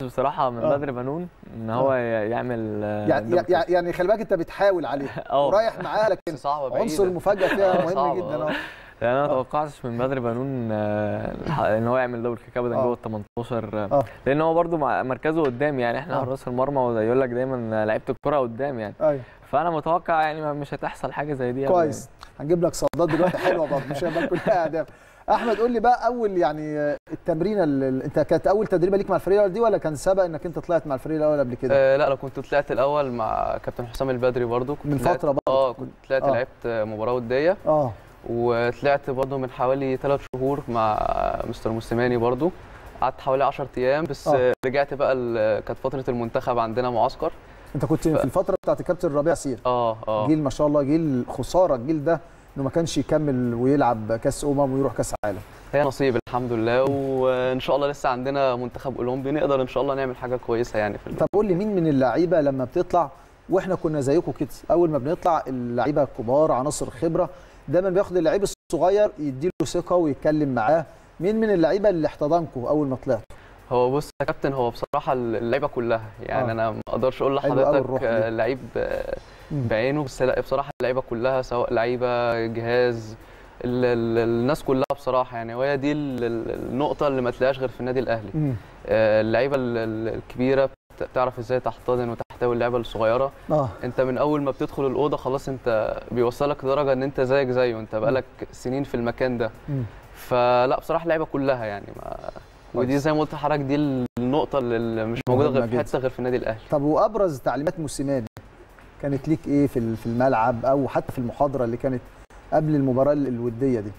بصراحه من آه. بدر بنون ان هو ي- يعمل آه، يعني دبل يعني- يعني خلي بالك انت بتحاول عليها اه ورايح معاها لكن صعبه بعيده عنصر المفاجاه فيها مهم صعبة، جدا آه. اه يعني انا ما توقعتش من بدر بنون آه، الح- ان هو يعمل دبل كيك ابدا آه. جوه ال 18 آه، اه لان هو برده مركزه قدام يعني احنا آه. حراس المرمى ويقول لك دايما لعيبه الكره قدام يعني ايوه فانا متوقع يعني ما- مش هتحصل حاجه زي دي أبداً كويس هنجيب لك صدات دلوقتي حلوه برضه مش هيبقى كلها اهداف احمد قول لي بقى اول يعني آه، التمرينه اللي انت كانت اول تدريبه ليك مع الفريق الاول دي ولا كان سبق انك انت طلعت مع الفريق الاول قبل كده آه لا لو كنت طلعت الاول مع كابتن حسام البدري برضو كنت من طلعت- فترة برضو. اه كنت طلعت آه. لعبت مباراه وديه اه وطلعت برضو من حوالي ثلاث شهور مع مستر موسيماني برضو قعدت حوالي 10 ايام بس آه. آه. رجعت بقى ال- كانت فتره المنتخب عندنا معسكر انت كنت في الفتره بتاعت الكابتن ربيع سير اه اه جيل ما شاء الله جيل خساره الجيل ده انه ما كانش يكمل ويلعب كاس امم ويروح كاس عالم هي نصيب الحمد لله وان شاء الله لسه عندنا منتخب اولمبي نقدر ان شاء الله نعمل حاجه كويسه يعني في طب قول لي مين من اللعيبه لما بتطلع واحنا كنا زيكم كده اول ما بنطلع اللعيبه الكبار عناصر خبره دايما بياخد اللعيب الصغير يديله ثقه ويتكلم معاه مين من اللعيبه اللي احتضنكم اول ما طلعت هو بص يا كابتن هو بصراحه اللعيبه كلها يعني آه. آه. انا ما اقدرش اقول حلو أوي لحضرتك الروح دي. آه، لعيب آه، مم. بعينه بس لا بصراحه اللعيبه كلها سواء لعيبه جهاز ال ال الناس كلها بصراحه يعني وهي دي ال- ال- النقطه اللي ما تلاقيهاش غير في النادي الاهلي مم. آه، اللعيبه ال- ال- الكبيره بت- بتعرف ازاي تحتضن وتحتوي اللعيبه الصغيره اه انت من اول ما بتدخل الاوضه خلاص انت بيوصلك لدرجه ان انت زيك زيه انت بقالك سنين في المكان ده مم. فلا بصراحه اللعيبه كلها يعني ما ودي كويس. زي ما قلت لحضرتك دي النقطه اللي مش موجوده مهمة غير في جدا. حته غير في النادي الاهلي طب وابرز تعليمات موسيماني كانت ليك ايه في ال- في الملعب او حتى في المحاضره اللي كانت قبل المباراه ال- الوديه دي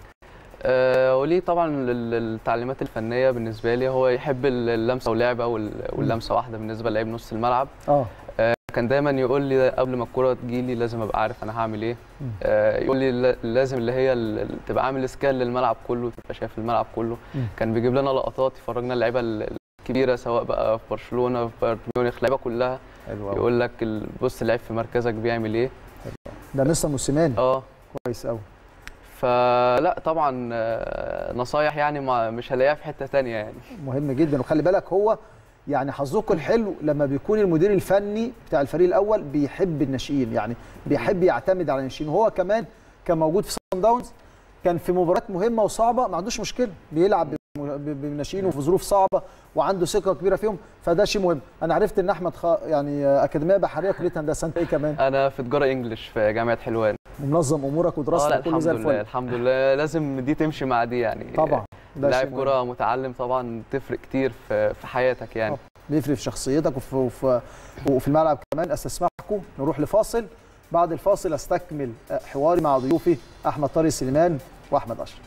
آه وليه طبعا ال- التعليمات الفنيه بالنسبه لي هو يحب ال- اللمسه ولعبه وال- واللمسه واحده بالنسبه للعيب نص الملعب اه كان دايما يقول لي قبل ما الكره تجيلي لازم ابقى عارف انا هعمل ايه مم. آه يقول لي لا- لازم اللي هي ال- ال- تبقى عامل اسكان للملعب كله تبقى شايف الملعب كله مم. كان بيجيب لنا لقطات يفرجنا اللعيبه ال- الكبيره سواء بقى في برشلونه في بايرن ميونخ اللعيبه كلها حلو أوي. يقول لك ال- بص اللعيب في مركزك بيعمل ايه ده مستر موسيماني اه كويس قوي فلا طبعا آه، نصايح يعني ما مش هلاقيها في حته تانية يعني مهم جدا وخلي بالك هو يعني حظكم الحلو لما بيكون المدير الفني بتاع الفريق الاول بيحب الناشئين يعني بيحب يعتمد على الناشئين وهو كمان كان موجود في سان داونز كان في مباريات مهمه وصعبه ما عندوش مشكله بيلعب بم- ب- بالناشئين وفي ظروف صعبه وعنده ثقه كبيره فيهم فده شيء مهم انا عرفت ان احمد خ... يعني اكاديميه بحريه كليه هندسه انت ايه كمان انا في تجاره انجلش في جامعه حلوان منظم امورك اه لا ودراستك كله الحمد زي لله الفل الحمد لله لازم دي تمشي مع دي يعني طبعا ده شيء لاعب مهم. كرة متعلم طبعا تفرق كتير في في حياتك يعني بيفرق في شخصيتك وفي, وفي, وفي الملعب كمان استسمحكم نروح لفاصل بعد الفاصل استكمل حواري مع ضيوفي احمد طارق سليمان واحمد اشرف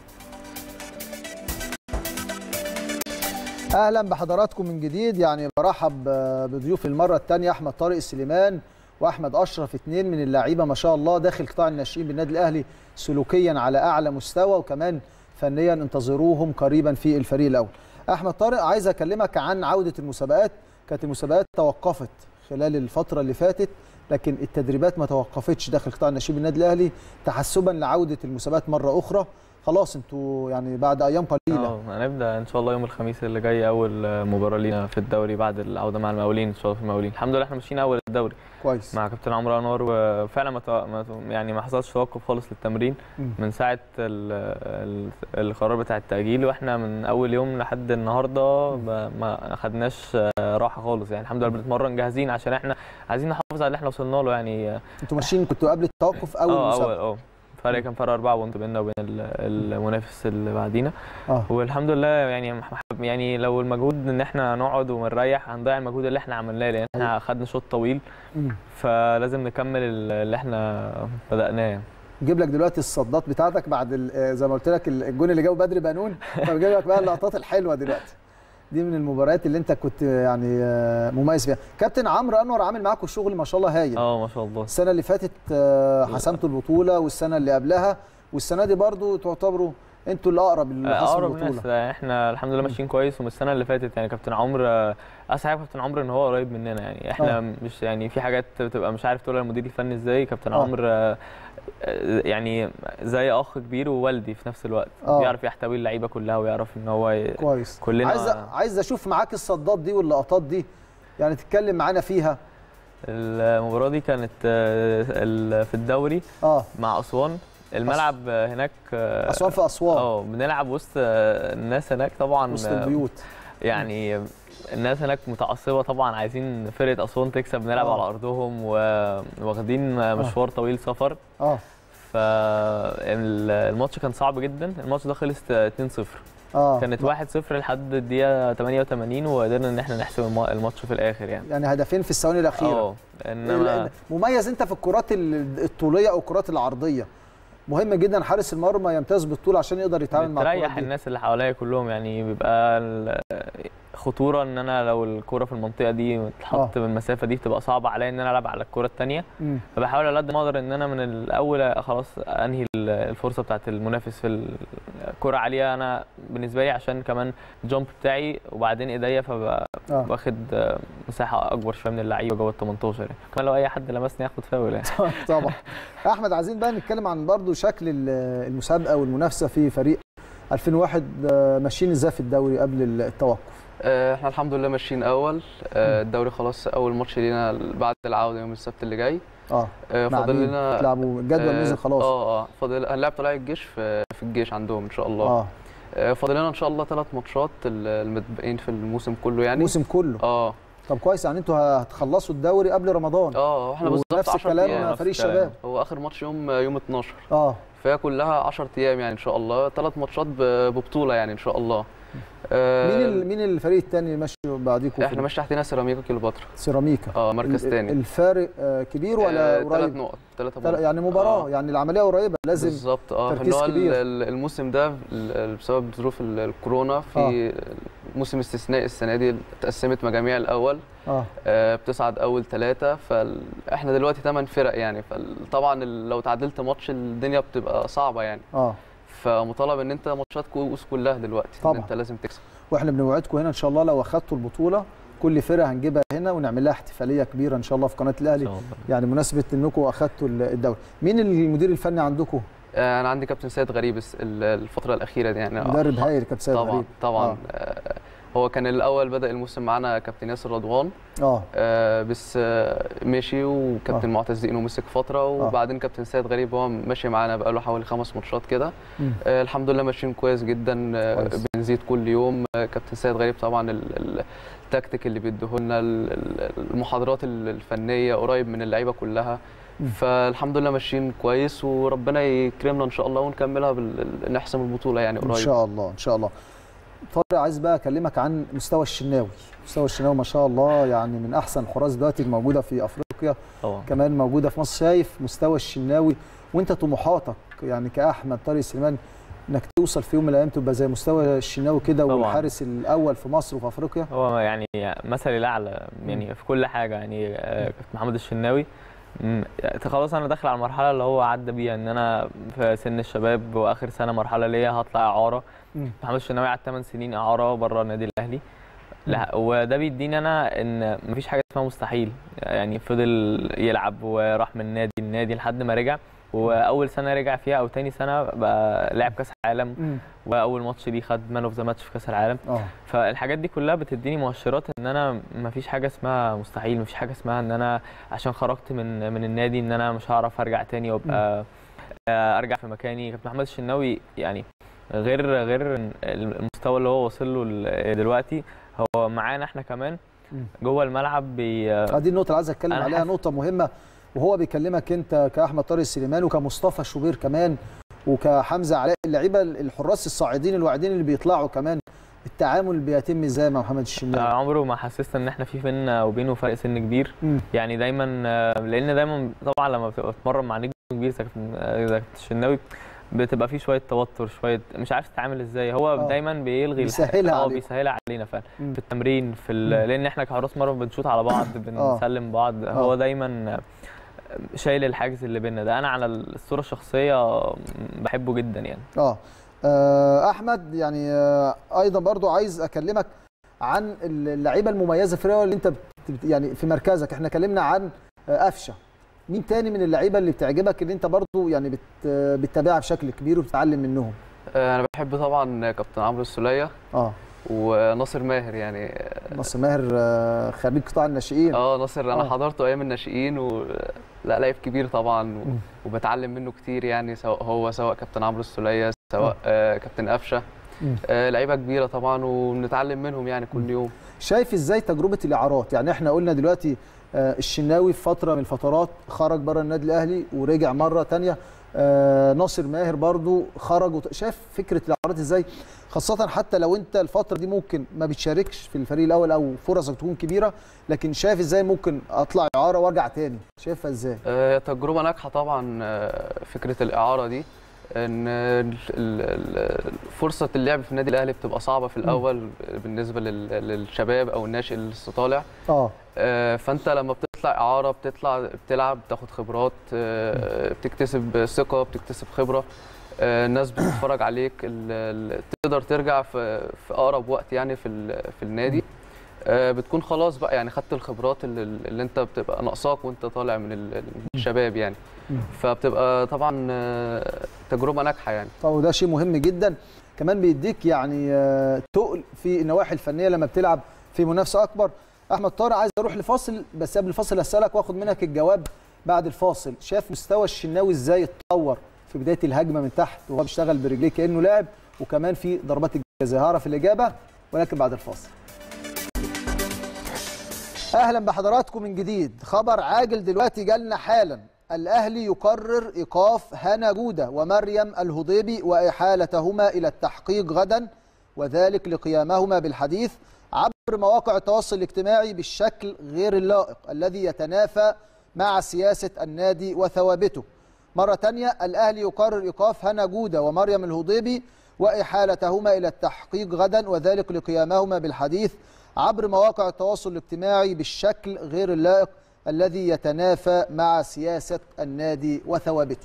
اهلا بحضراتكم من جديد يعني برحب بضيوفي المره الثانيه احمد طارق السليمان واحمد اشرف اثنين من اللعيبه ما شاء الله داخل قطاع الناشئين بالنادي الاهلي سلوكيا على اعلى مستوى وكمان فنيا انتظروهم قريبا في الفريق الاول احمد طارق عايز اكلمك عن عوده المسابقات كانت المسابقات توقفت خلال الفتره اللي فاتت لكن التدريبات ما توقفتش داخل قطاع الناشئين بالنادي الاهلي تحسبا لعوده المسابقات مره اخرى خلاص انتوا يعني بعد ايام قليله اه هنبدا ان شاء الله يوم الخميس اللي جاي اول مباراه لينا في الدوري بعد العوده مع المقاولين ان شاء الله في المقاولين الحمد لله احنا ماشيين اول الدوري كويس مع كابتن عمرو انور وفعلا ما تو- ما تو- يعني ما حصلش توقف خالص للتمرين مم. من ساعه ال ال القرار بتاع التاجيل واحنا من اول يوم لحد النهارده ما- ما خدناش آه، راحه خالص يعني الحمد لله بنتمرن جاهزين عشان احنا عايزين نحافظ على اللي احنا وصلنا له يعني آه، انتوا ماشيين كنتوا قبل التوقف اول اه اول مسابقه اه فرق كان فرق أربعة بونت بيننا وبين ال- المنافس اللي بعدينا اه والحمد لله يعني مح- يعني لو المجهود ان احنا نقعد ونريح هنضيع المجهود اللي احنا عملناه لان احنا خدنا شوط طويل مم. فلازم نكمل ال- اللي احنا بدأناه يعني. نجيب لك دلوقتي الصدات بتاعتك بعد ال- آه، زي ما قلت لك الجون اللي جابه بدري بنون فبجيب لك بقى اللقطات الحلوه دلوقتي دي من المباريات اللي انت كنت يعني آه، مميز فيها كابتن عمرو انور عامل معاكم شغل ما شاء الله هايل اه ما شاء الله السنه اللي فاتت آه، حسمتوا البطوله والسنه اللي قبلها والسنه دي برضو تعتبروا انتوا الاقرب لحسم اقرب البطوله ناس احنا الحمد لله ماشيين كويس ومن السنه اللي فاتت يعني كابتن عمرو آه، اسعد حاجه كابتن عمرو ان هو قريب مننا يعني احنا آه. مش يعني في حاجات بتبقى مش عارف تقولها للمدير الفني ازاي كابتن آه. عمرو آه، آه، يعني زي اخ كبير ووالدي في نفس الوقت آه. بيعرف يحتوي اللعيبه كلها ويعرف ان هو ي... كويس كلنا عايز عايز اشوف معاك الصدات دي واللقطات دي يعني تتكلم معانا فيها المباراه دي كانت آه، ال- في الدوري اه مع اسوان الملعب آه، هناك آه، اسوان في اسوان اه بنلعب وسط آه، الناس هناك طبعا وسط آه، البيوت يعني الناس هناك متعصبه طبعا عايزين فرقه اسوان تكسب نلعب آه. على ارضهم وواخدين مشوار طويل سفر اه فالماتش كان صعب جدا الماتش ده خلص 2-0 اه كانت 1-0 لحد الدقيقه 88 وقدرنا ان احنا نحسم الم- الماتش في الاخر يعني يعني هدفين في الثواني الاخيره اه انما ال- مميز انت في الكرات ال- الطوليه او الكرات العرضيه مهم جدا حارس المرمى يمتاز بالطول عشان يقدر يتعامل مع الكرات بتريح دي الناس اللي حواليا كلهم يعني بيبقى ال- خطوره ان انا لو الكوره في المنطقه دي اتحط بالمسافه دي بتبقى صعبه عليا ان انا العب على الكوره الثانيه مم. فبحاول على قد ما اقدر ان انا من الاول خلاص انهي ال- الفرصه بتاعت المنافس في الكره عاليه انا بالنسبه لي عشان كمان الجامب بتاعي وبعدين ايديا فبقى آه. واخد مساحه اكبر شويه من اللعيبه جوه ال 18 يعني كمان لو اي حد لمسني ياخد فاول يعني طبعا احمد عايزين بقى نتكلم عن برضو شكل ال- المسابقه والمنافسه في فريق 2001 آه، ماشيين ازاي في الدوري قبل التوقف آه، احنا الحمد لله ماشيين اول آه، الدوري خلاص اول ماتش لينا بعد العوده يوم السبت اللي جاي اه آه، مع فاضل مين؟ لنا تلعبوا الجدول آه، نزل خلاص اه اه فاضل هنلعب طلائع الجيش في في الجيش عندهم ان شاء الله اه آه، فاضل لنا ان شاء الله ثلاث ماتشات ال- المتبقين في الموسم كله يعني الموسم كله اه طب كويس يعني انتوا هتخلصوا الدوري قبل رمضان اه احنا بالظبط ونفس 10 الكلام ايام فريق نفس الكلام. الشباب هو اخر ماتش يوم يوم 12 اه فهي كلها 10 ايام يعني ان شاء الله ثلاث ماتشات ب- ببطوله يعني ان شاء الله آه، مين ال- مين الفريق الثاني اللي ماشي بعديكم احنا ماشي تحتنا سيراميكا كليوباترا سيراميكا اه مركز ال- تاني الفارق آه، كبير ولا ثلاث قريب نقط ثلاثة تل- نقط يعني مباراه آه. يعني العمليه قريبه لازم بالظبط اه تركيز ان هو ال- كبير. ال- الموسم ده ال- بسبب ظروف ال- الكورونا في موسم استثنائي السنه دي اتقسمت مجاميع الاول اه آه، بتصعد اول ثلاثه فاحنا دلوقتي ثمان فرق يعني فطبعا لو تعادلت ماتش الدنيا بتبقى صعبه يعني اه فمطالب ان انت ماتشات كؤوس كلها دلوقتي طبعا. ان انت لازم تكسب واحنا بنوعدكم هنا ان شاء الله لو اخدتوا البطوله كل فرقه هنجيبها هنا ونعمل لها احتفاليه كبيره ان شاء الله في قناه ان الاهلي شاء الله يعني مناسبه انكم اخدتوا الدوري مين المدير الفني عندكم آه، انا عندي كابتن سيد غريب الس- ال- الفتره الاخيره دي يعني مدرب هايل كابتن سيد طبعا غريب طبعا آه. آه. هو كان الاول بدا الموسم معانا كابتن ياسر رضوان اه آه بس آه مشي وكابتن آه. معتز دينو مسك فتره وبعدين كابتن سيد غريب هو ماشي معانا بقاله حوالي خمس ماتشات كده مم. آه الحمد لله ماشيين كويس جدا آه كويس. بنزيد كل يوم آه كابتن سيد غريب طبعا ال- ال- التكتيك اللي بيديهولنا ال- ال- المحاضرات ال- الفنيه قريب من اللعيبه كلها مم. فالحمد لله ماشيين كويس وربنا يكرمنا ان شاء الله ونكملها بال... نحسم البطوله يعني ان قريب شاء الله ان شاء الله طارق عايز بقى اكلمك عن مستوى الشناوي مستوى الشناوي ما شاء الله يعني من احسن الحراس دلوقتي الموجوده في افريقيا طبعا كمان موجوده في مصر شايف مستوى الشناوي وانت طموحاتك يعني كاحمد طارق سليمان انك توصل في يوم من الايام تبقى زي مستوى الشناوي كده طبعاً. والحارس الاول في مصر وفي افريقيا هو يعني مثلي الاعلى يعني في كل حاجه يعني آه، كابتن محمد الشناوي مم، خلاص انا داخل على المرحله اللي هو عدى بيها ان انا في سن الشباب واخر سنه مرحله ليا هطلع اعاره مم. محمد الشناوي قعد 8 سنين اعاره بره النادي الاهلي لا وده بيديني انا ان مفيش حاجه اسمها مستحيل يعني فضل يلعب وراح من نادي لنادي لحد ما رجع واول سنه رجع فيها او تاني سنه بقى لعب كاس عالم مم. واول ماتش ليه خد مان اوف ذا ماتش في كاس العالم اه فالحاجات دي كلها بتديني مؤشرات ان انا مفيش حاجه اسمها مستحيل مفيش حاجه اسمها ان انا عشان خرجت من من النادي ان انا مش هعرف ارجع تاني وابقى آه، ارجع في مكاني كابتن محمد الشناوي يعني غير غير المستوى اللي هو واصل له ال- دلوقتي هو معانا احنا كمان مم. جوه الملعب بي آه، دي النقطه اللي عايز اتكلم أنا عليها حاسس- نقطه مهمه وهو بيكلمك انت كاحمد طارق سليمان وكمصطفى شوبير كمان وكحمزه علاء اللعيبه الحراس الصاعدين الواعدين اللي بيطلعوا كمان التعامل بيتم ازاي مع محمد آه، الشناوي عمره ما حسسنا ان احنا في بينا وبينه فرق سن كبير مم. يعني دايما آه، لان دايما طبعا لما بتبقى بتتمرن مع نجم كبير زي كابتن- آه، زي كابتن الشناوي بتبقى في شويه توتر شويه مش عارف تتعامل ازاي هو آه. دايما بيلغي الح- بيسهلها اه عليكم. بيسهلها علينا فعلا مم. في التمرين في ال... مم. لان احنا كحراس مرمى بنشوط على بعض بنسلم بعض آه. هو دايما شايل الحاجز اللي بينا ده انا على الصوره الشخصيه بحبه جدا يعني اه آه، احمد يعني آه، ايضا برضو عايز اكلمك عن اللعيبه المميزه في الرياضه اللي انت بت- بت- يعني في مركزك احنا اتكلمنا عن آه، قفشه مين تاني من اللعيبه اللي بتعجبك اللي انت برضو يعني بت بتتابعها بشكل كبير وبتتعلم منهم آه، انا بحب طبعا كابتن عمرو السوليه اه وناصر ماهر يعني نصر ماهر آه، خريج قطاع الناشئين اه ناصر انا آه. حضرته ايام الناشئين و لا لعيب كبير طبعا و... مم. وبتعلم منه كتير يعني سواء هو سواء كابتن عمرو السوليه سواء آه كابتن قفشه مم. آه لعيبه كبيره طبعا وبنتعلم منهم يعني كل يوم شايف ازاي تجربه الاعارات يعني احنا قلنا دلوقتي آه، الشناوي في فتره من الفترات خرج بره النادي الاهلي ورجع مره تانية آه، ناصر ماهر برضو خرج وط- شايف فكره الاعارات ازاي خاصه حتى لو انت الفتره دي ممكن ما بتشاركش في الفريق الاول او فرصك تكون كبيره لكن شايف ازاي ممكن اطلع اعاره وارجع تاني شايفها ازاي آه، تجربة ناجحة طبعا آه، فكرة الإعارة دي إن ال- ال- ال- فرصة اللعب في النادي الأهلي بتبقى صعبة في الأول بالنسبة لل- للشباب أو الناشئ اللي لسه طالع اه آه، فأنت لما بتطلع إعارة بتطلع بتلعب بتاخد خبرات آه، بتكتسب ثقة بتكتسب خبرة آه، الناس بتتفرج عليك ال- ال- تقدر ترجع في في أقرب وقت يعني في ال- في النادي آه، بتكون خلاص بقى يعني خدت الخبرات اللي, اللي انت بتبقى ناقصاك وانت طالع من ال- الشباب يعني مم. فبتبقى طبعا آه، تجربه ناجحه يعني طب وده شيء مهم جدا كمان بيديك يعني آه، تقل في النواحي الفنيه لما بتلعب في منافسه اكبر احمد طارق عايز اروح لفاصل بس قبل الفاصل اسالك واخد منك الجواب بعد الفاصل شاف مستوى الشناوي ازاي اتطور في بدايه الهجمه من تحت وهو بيشتغل برجليه كانه لاعب وكمان في ضربات الجزاء هعرف الاجابه ولكن بعد الفاصل اهلا بحضراتكم من جديد خبر عاجل دلوقتي جالنا حالا الاهلي يقرر ايقاف هنا جوده ومريم الهضيبي واحالتهما الى التحقيق غدا وذلك لقيامهما بالحديث عبر مواقع التواصل الاجتماعي بالشكل غير اللائق الذي يتنافى مع سياسه النادي وثوابته مرة تانية الأهلي يقرر إيقاف هنا جودة ومريم الهضيبي وإحالتهما إلى التحقيق غدا وذلك لقيامهما بالحديث عبر مواقع التواصل الاجتماعي بالشكل غير اللائق الذي يتنافى مع سياسة النادي وثوابته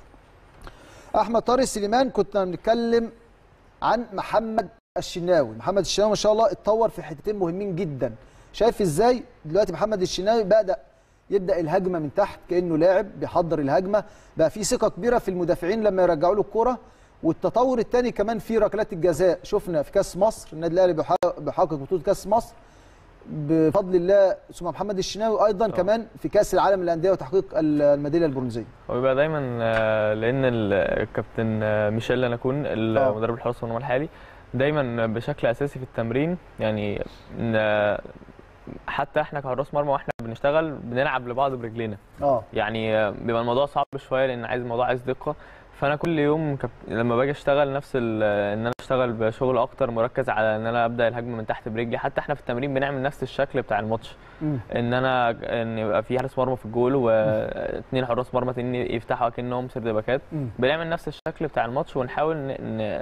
أحمد طارق سليمان كنا بنتكلم عن محمد الشناوي محمد الشناوي ما شاء الله اتطور في حتتين مهمين جدا شايف ازاي دلوقتي محمد الشناوي بدأ يبدا الهجمه من تحت كانه لاعب بيحضر الهجمه بقى في ثقه كبيره في المدافعين لما يرجعوا له الكوره والتطور الثاني كمان في ركلات الجزاء شفنا في كاس مصر النادي الاهلي بيحقق- بيحقق بطوله كاس مصر بفضل الله ثم محمد الشناوي ايضا طبعا. كمان في كاس العالم للانديه وتحقيق ال- الميداليه البرونزيه هو بيبقى دايما آه، لان ال- الكابتن آه، ميشيل لاناكون المدرب الحراس والنمو الحالي دايما بشكل اساسي في التمرين يعني ن- حتى احنا كحراس مرمى واحنا بنشتغل بنلعب لبعض برجلينا اه يعني آه، بيبقى الموضوع صعب شويه لان عايز الموضوع عايز دقه فانا كل يوم كب... لما باجي اشتغل نفس ال... ان انا اشتغل بشغل اكتر مركز على ان انا ابدا الهجمه من تحت برجلي حتى احنا في التمرين بنعمل نفس الشكل بتاع الماتش مم. ان انا ان يبقى في حارس مرمى في الجول واثنين حراس مرمى تانيين يفتحوا اكنهم سرد باكات مم. بنعمل نفس الشكل بتاع الماتش ونحاول ن... ن...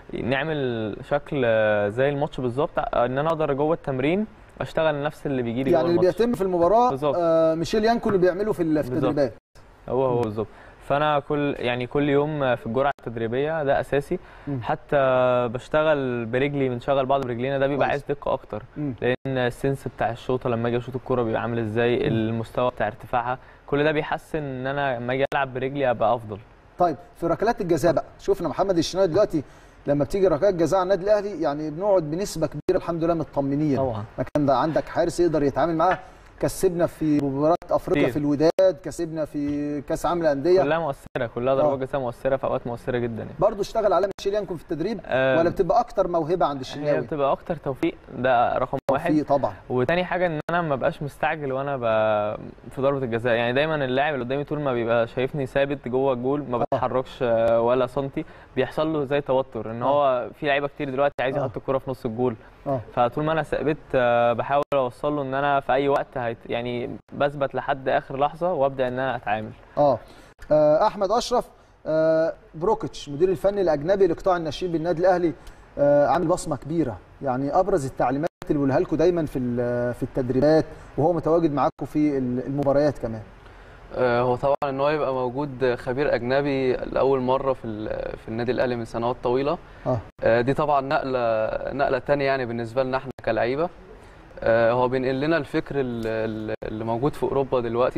نعمل شكل زي الماتش بالظبط ان انا اقدر جوه التمرين اشتغل نفس اللي بيجي لي يعني جوه اللي الماتش بيتم في المباراه بالظبط. آه ميشيل يانكو اللي بيعمله في ال- في بالظبط. التدريبات هو هو بالظبط فانا كل يعني كل يوم في الجرعه التدريبيه ده اساسي مم. حتى بشتغل برجلي بنشغل بعض برجلينا ده بيبقى كويس. عايز دقه اكتر مم. لان السنس بتاع الشوطه لما اجي اشوط الكوره بيبقى عامل ازاي المستوى بتاع ارتفاعها كل ده بيحسن ان انا لما اجي العب برجلي ابقى افضل طيب في ركلات الجزاء بقى شفنا محمد الشناوي دلوقتي لما بتيجي ركلات جزاء على النادي الاهلي يعني بنقعد بنسبه كبيره الحمد لله مطمنين طبعا ما كان ده عندك حارس يقدر يتعامل معاه كسبنا في مباراه افريقيا كتير. في الوداد كسبنا في كاس عالم الانديه كلها مؤثره كلها آه. ضربات جزاء مؤثره في اوقات مؤثره جدا يعني برضه اشتغل على ميشيل يانكو في التدريب آه، ولا بتبقى اكتر موهبه عند هي الشناوي بتبقى اكتر توفيق ده رقم واحد في طبعا وتاني حاجه ان انا ما بقاش مستعجل وانا ب... في ضربه الجزاء يعني دايما اللاعب اللي قدامي طول ما بيبقى شايفني ثابت جوه الجول ما بتحركش آه، ولا سنتي بيحصل له زي توتر ان آه. هو في لعيبه كتير دلوقتي عايز آه. يحط الكره في نص الجول اه فطول ما انا ثابت آه، بحاول اوصل له ان انا في اي وقت هيت... يعني بثبت لحد اخر لحظه وابدا ان انا اتعامل اه آه، احمد اشرف آه، بروكيتش مدير الفني الاجنبي لقطاع الناشئين بالنادي الاهلي آه، عامل بصمه كبيره يعني ابرز التعليمات اللي بيقولها لكم دايما في ال- في التدريبات وهو متواجد معاكم في المباريات كمان آه، هو طبعا ان هو يبقى موجود خبير اجنبي لاول مره في ال- في النادي الاهلي من سنوات طويله اه آه، دي طبعا نقله نقله تانية يعني بالنسبه لنا احنا كلعيبه آه، هو بينقل لنا الفكر ال- ال- اللي موجود في اوروبا دلوقتي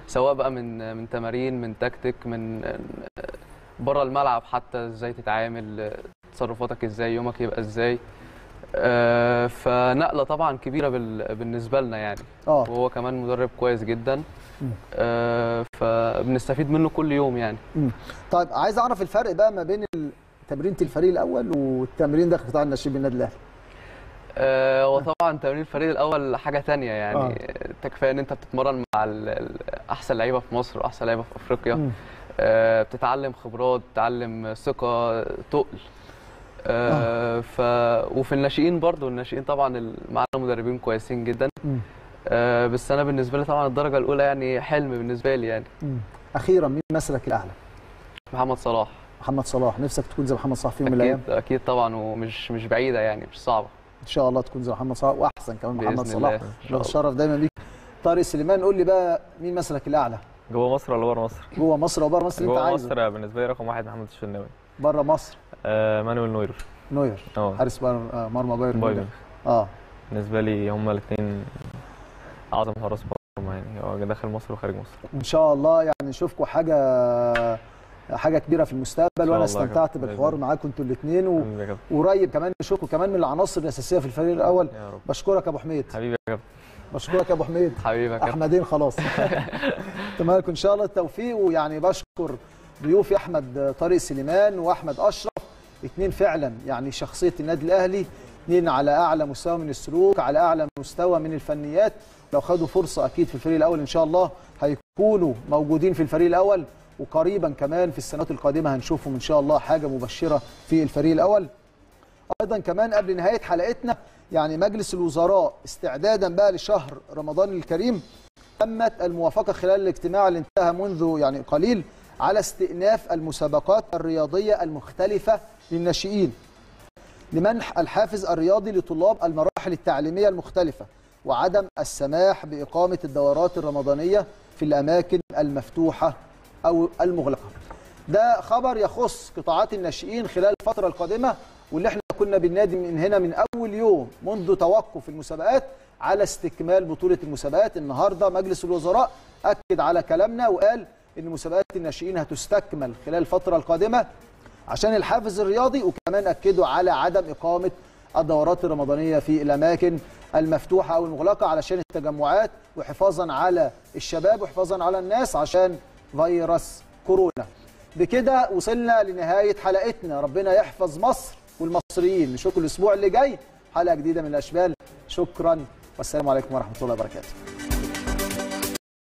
سواء بقى من من تمارين من تكتيك من بره الملعب حتى ازاي تتعامل تصرفاتك ازاي يومك يبقى ازاي آه، فنقله طبعا كبيره بال- بالنسبه لنا يعني اه وهو كمان مدرب كويس جدا مم. آه، فبنستفيد منه كل يوم يعني طيب عايز اعرف الفرق بقى ما بين ال- تمرينة الفريق الاول والتمرين داخل قطاع الناشئين بالنادي الاهلي آه، وطبعا تمرين الفريق الاول حاجه تانية يعني آه. انت كفايه ان انت بتتمرن مع ال- ال- احسن لعيبه في مصر واحسن لعيبه في افريقيا مم. آه، بتتعلم خبرات بتتعلم ثقه تقل آه، ف وفي الناشئين برضو الناشئين طبعا ال- معانا مدربين كويسين جدا مم. آه، بس انا بالنسبه لي طبعا الدرجه الاولى يعني حلم بالنسبه لي يعني مم. اخيرا مين مسلك الاعلى محمد صلاح محمد صلاح نفسك تكون زي محمد صلاح في يوم من الايام اكيد اكيد طبعا ومش مش بعيده يعني مش صعبه ان شاء الله تكون زي محمد صلاح واحسن كمان محمد باذن صلاح الله إن شاء الله. بتشرف دايما بيك طارق سليمان قول لي بقى مين مسلك الاعلى جوه مصر ولا بره مصر؟ جوه مصر وبره مصر اللي انت جوه عايزه مصر بالنسبه لي رقم واحد محمد الشناوي بره مصر آه مانويل نوير نوير اه حارس بر- آه، مرمى بايرن بايرن ميونخ. اه بالنسبه لي هما الاثنين اعظم حراس مرمى يعني هو داخل مصر وخارج مصر ان شاء الله يعني نشوفكم حاجه حاجه كبيره في المستقبل شاء وانا الله استمتعت كده. بالحوار بإذن معاكم انتوا الاثنين و... حبيبي يا كابتن وقريب كمان نشوفكم كمان من العناصر الاساسيه في الفريق الاول يا رب بشكرك يا ابو حميد حبيبي يا كابتن بشكرك يا ابو حميد حبيبي يا كابتن احمدين خلاص تمام ان شاء الله التوفيق ويعني بشكر ضيوفي احمد طارق سليمان واحمد اشرف اثنين فعلا يعني شخصيه النادي الاهلي اثنين على اعلى مستوى من السلوك على اعلى مستوى من الفنيات لو خدوا فرصه اكيد في الفريق الاول ان شاء الله هيكونوا موجودين في الفريق الاول وقريبا كمان في السنوات القادمه هنشوفهم ان شاء الله حاجه مبشره في الفريق الاول ايضا كمان قبل نهايه حلقتنا يعني مجلس الوزراء استعدادا بقى لشهر رمضان الكريم تمت الموافقه خلال الاجتماع اللي انتهى منذ يعني قليل على استئناف المسابقات الرياضيه المختلفه للناشئين لمنح الحافز الرياضي لطلاب المراحل التعليميه المختلفه وعدم السماح باقامه الدورات الرمضانيه في الاماكن المفتوحه او المغلقه. ده خبر يخص قطاعات الناشئين خلال الفتره القادمه واللي احنا كنا بننادي من هنا من اول يوم منذ توقف المسابقات على استكمال بطوله المسابقات النهارده مجلس الوزراء اكد على كلامنا وقال ان مسابقات الناشئين هتستكمل خلال الفتره القادمه عشان الحافز الرياضي وكمان اكدوا على عدم اقامه الدورات الرمضانيه في الاماكن المفتوحه او المغلقه علشان التجمعات وحفاظا على الشباب وحفاظا على الناس عشان فيروس كورونا. بكده وصلنا لنهايه حلقتنا ربنا يحفظ مصر والمصريين نشوفكم الاسبوع اللي جاي حلقه جديده من الاشبال شكرا والسلام عليكم ورحمه الله وبركاته.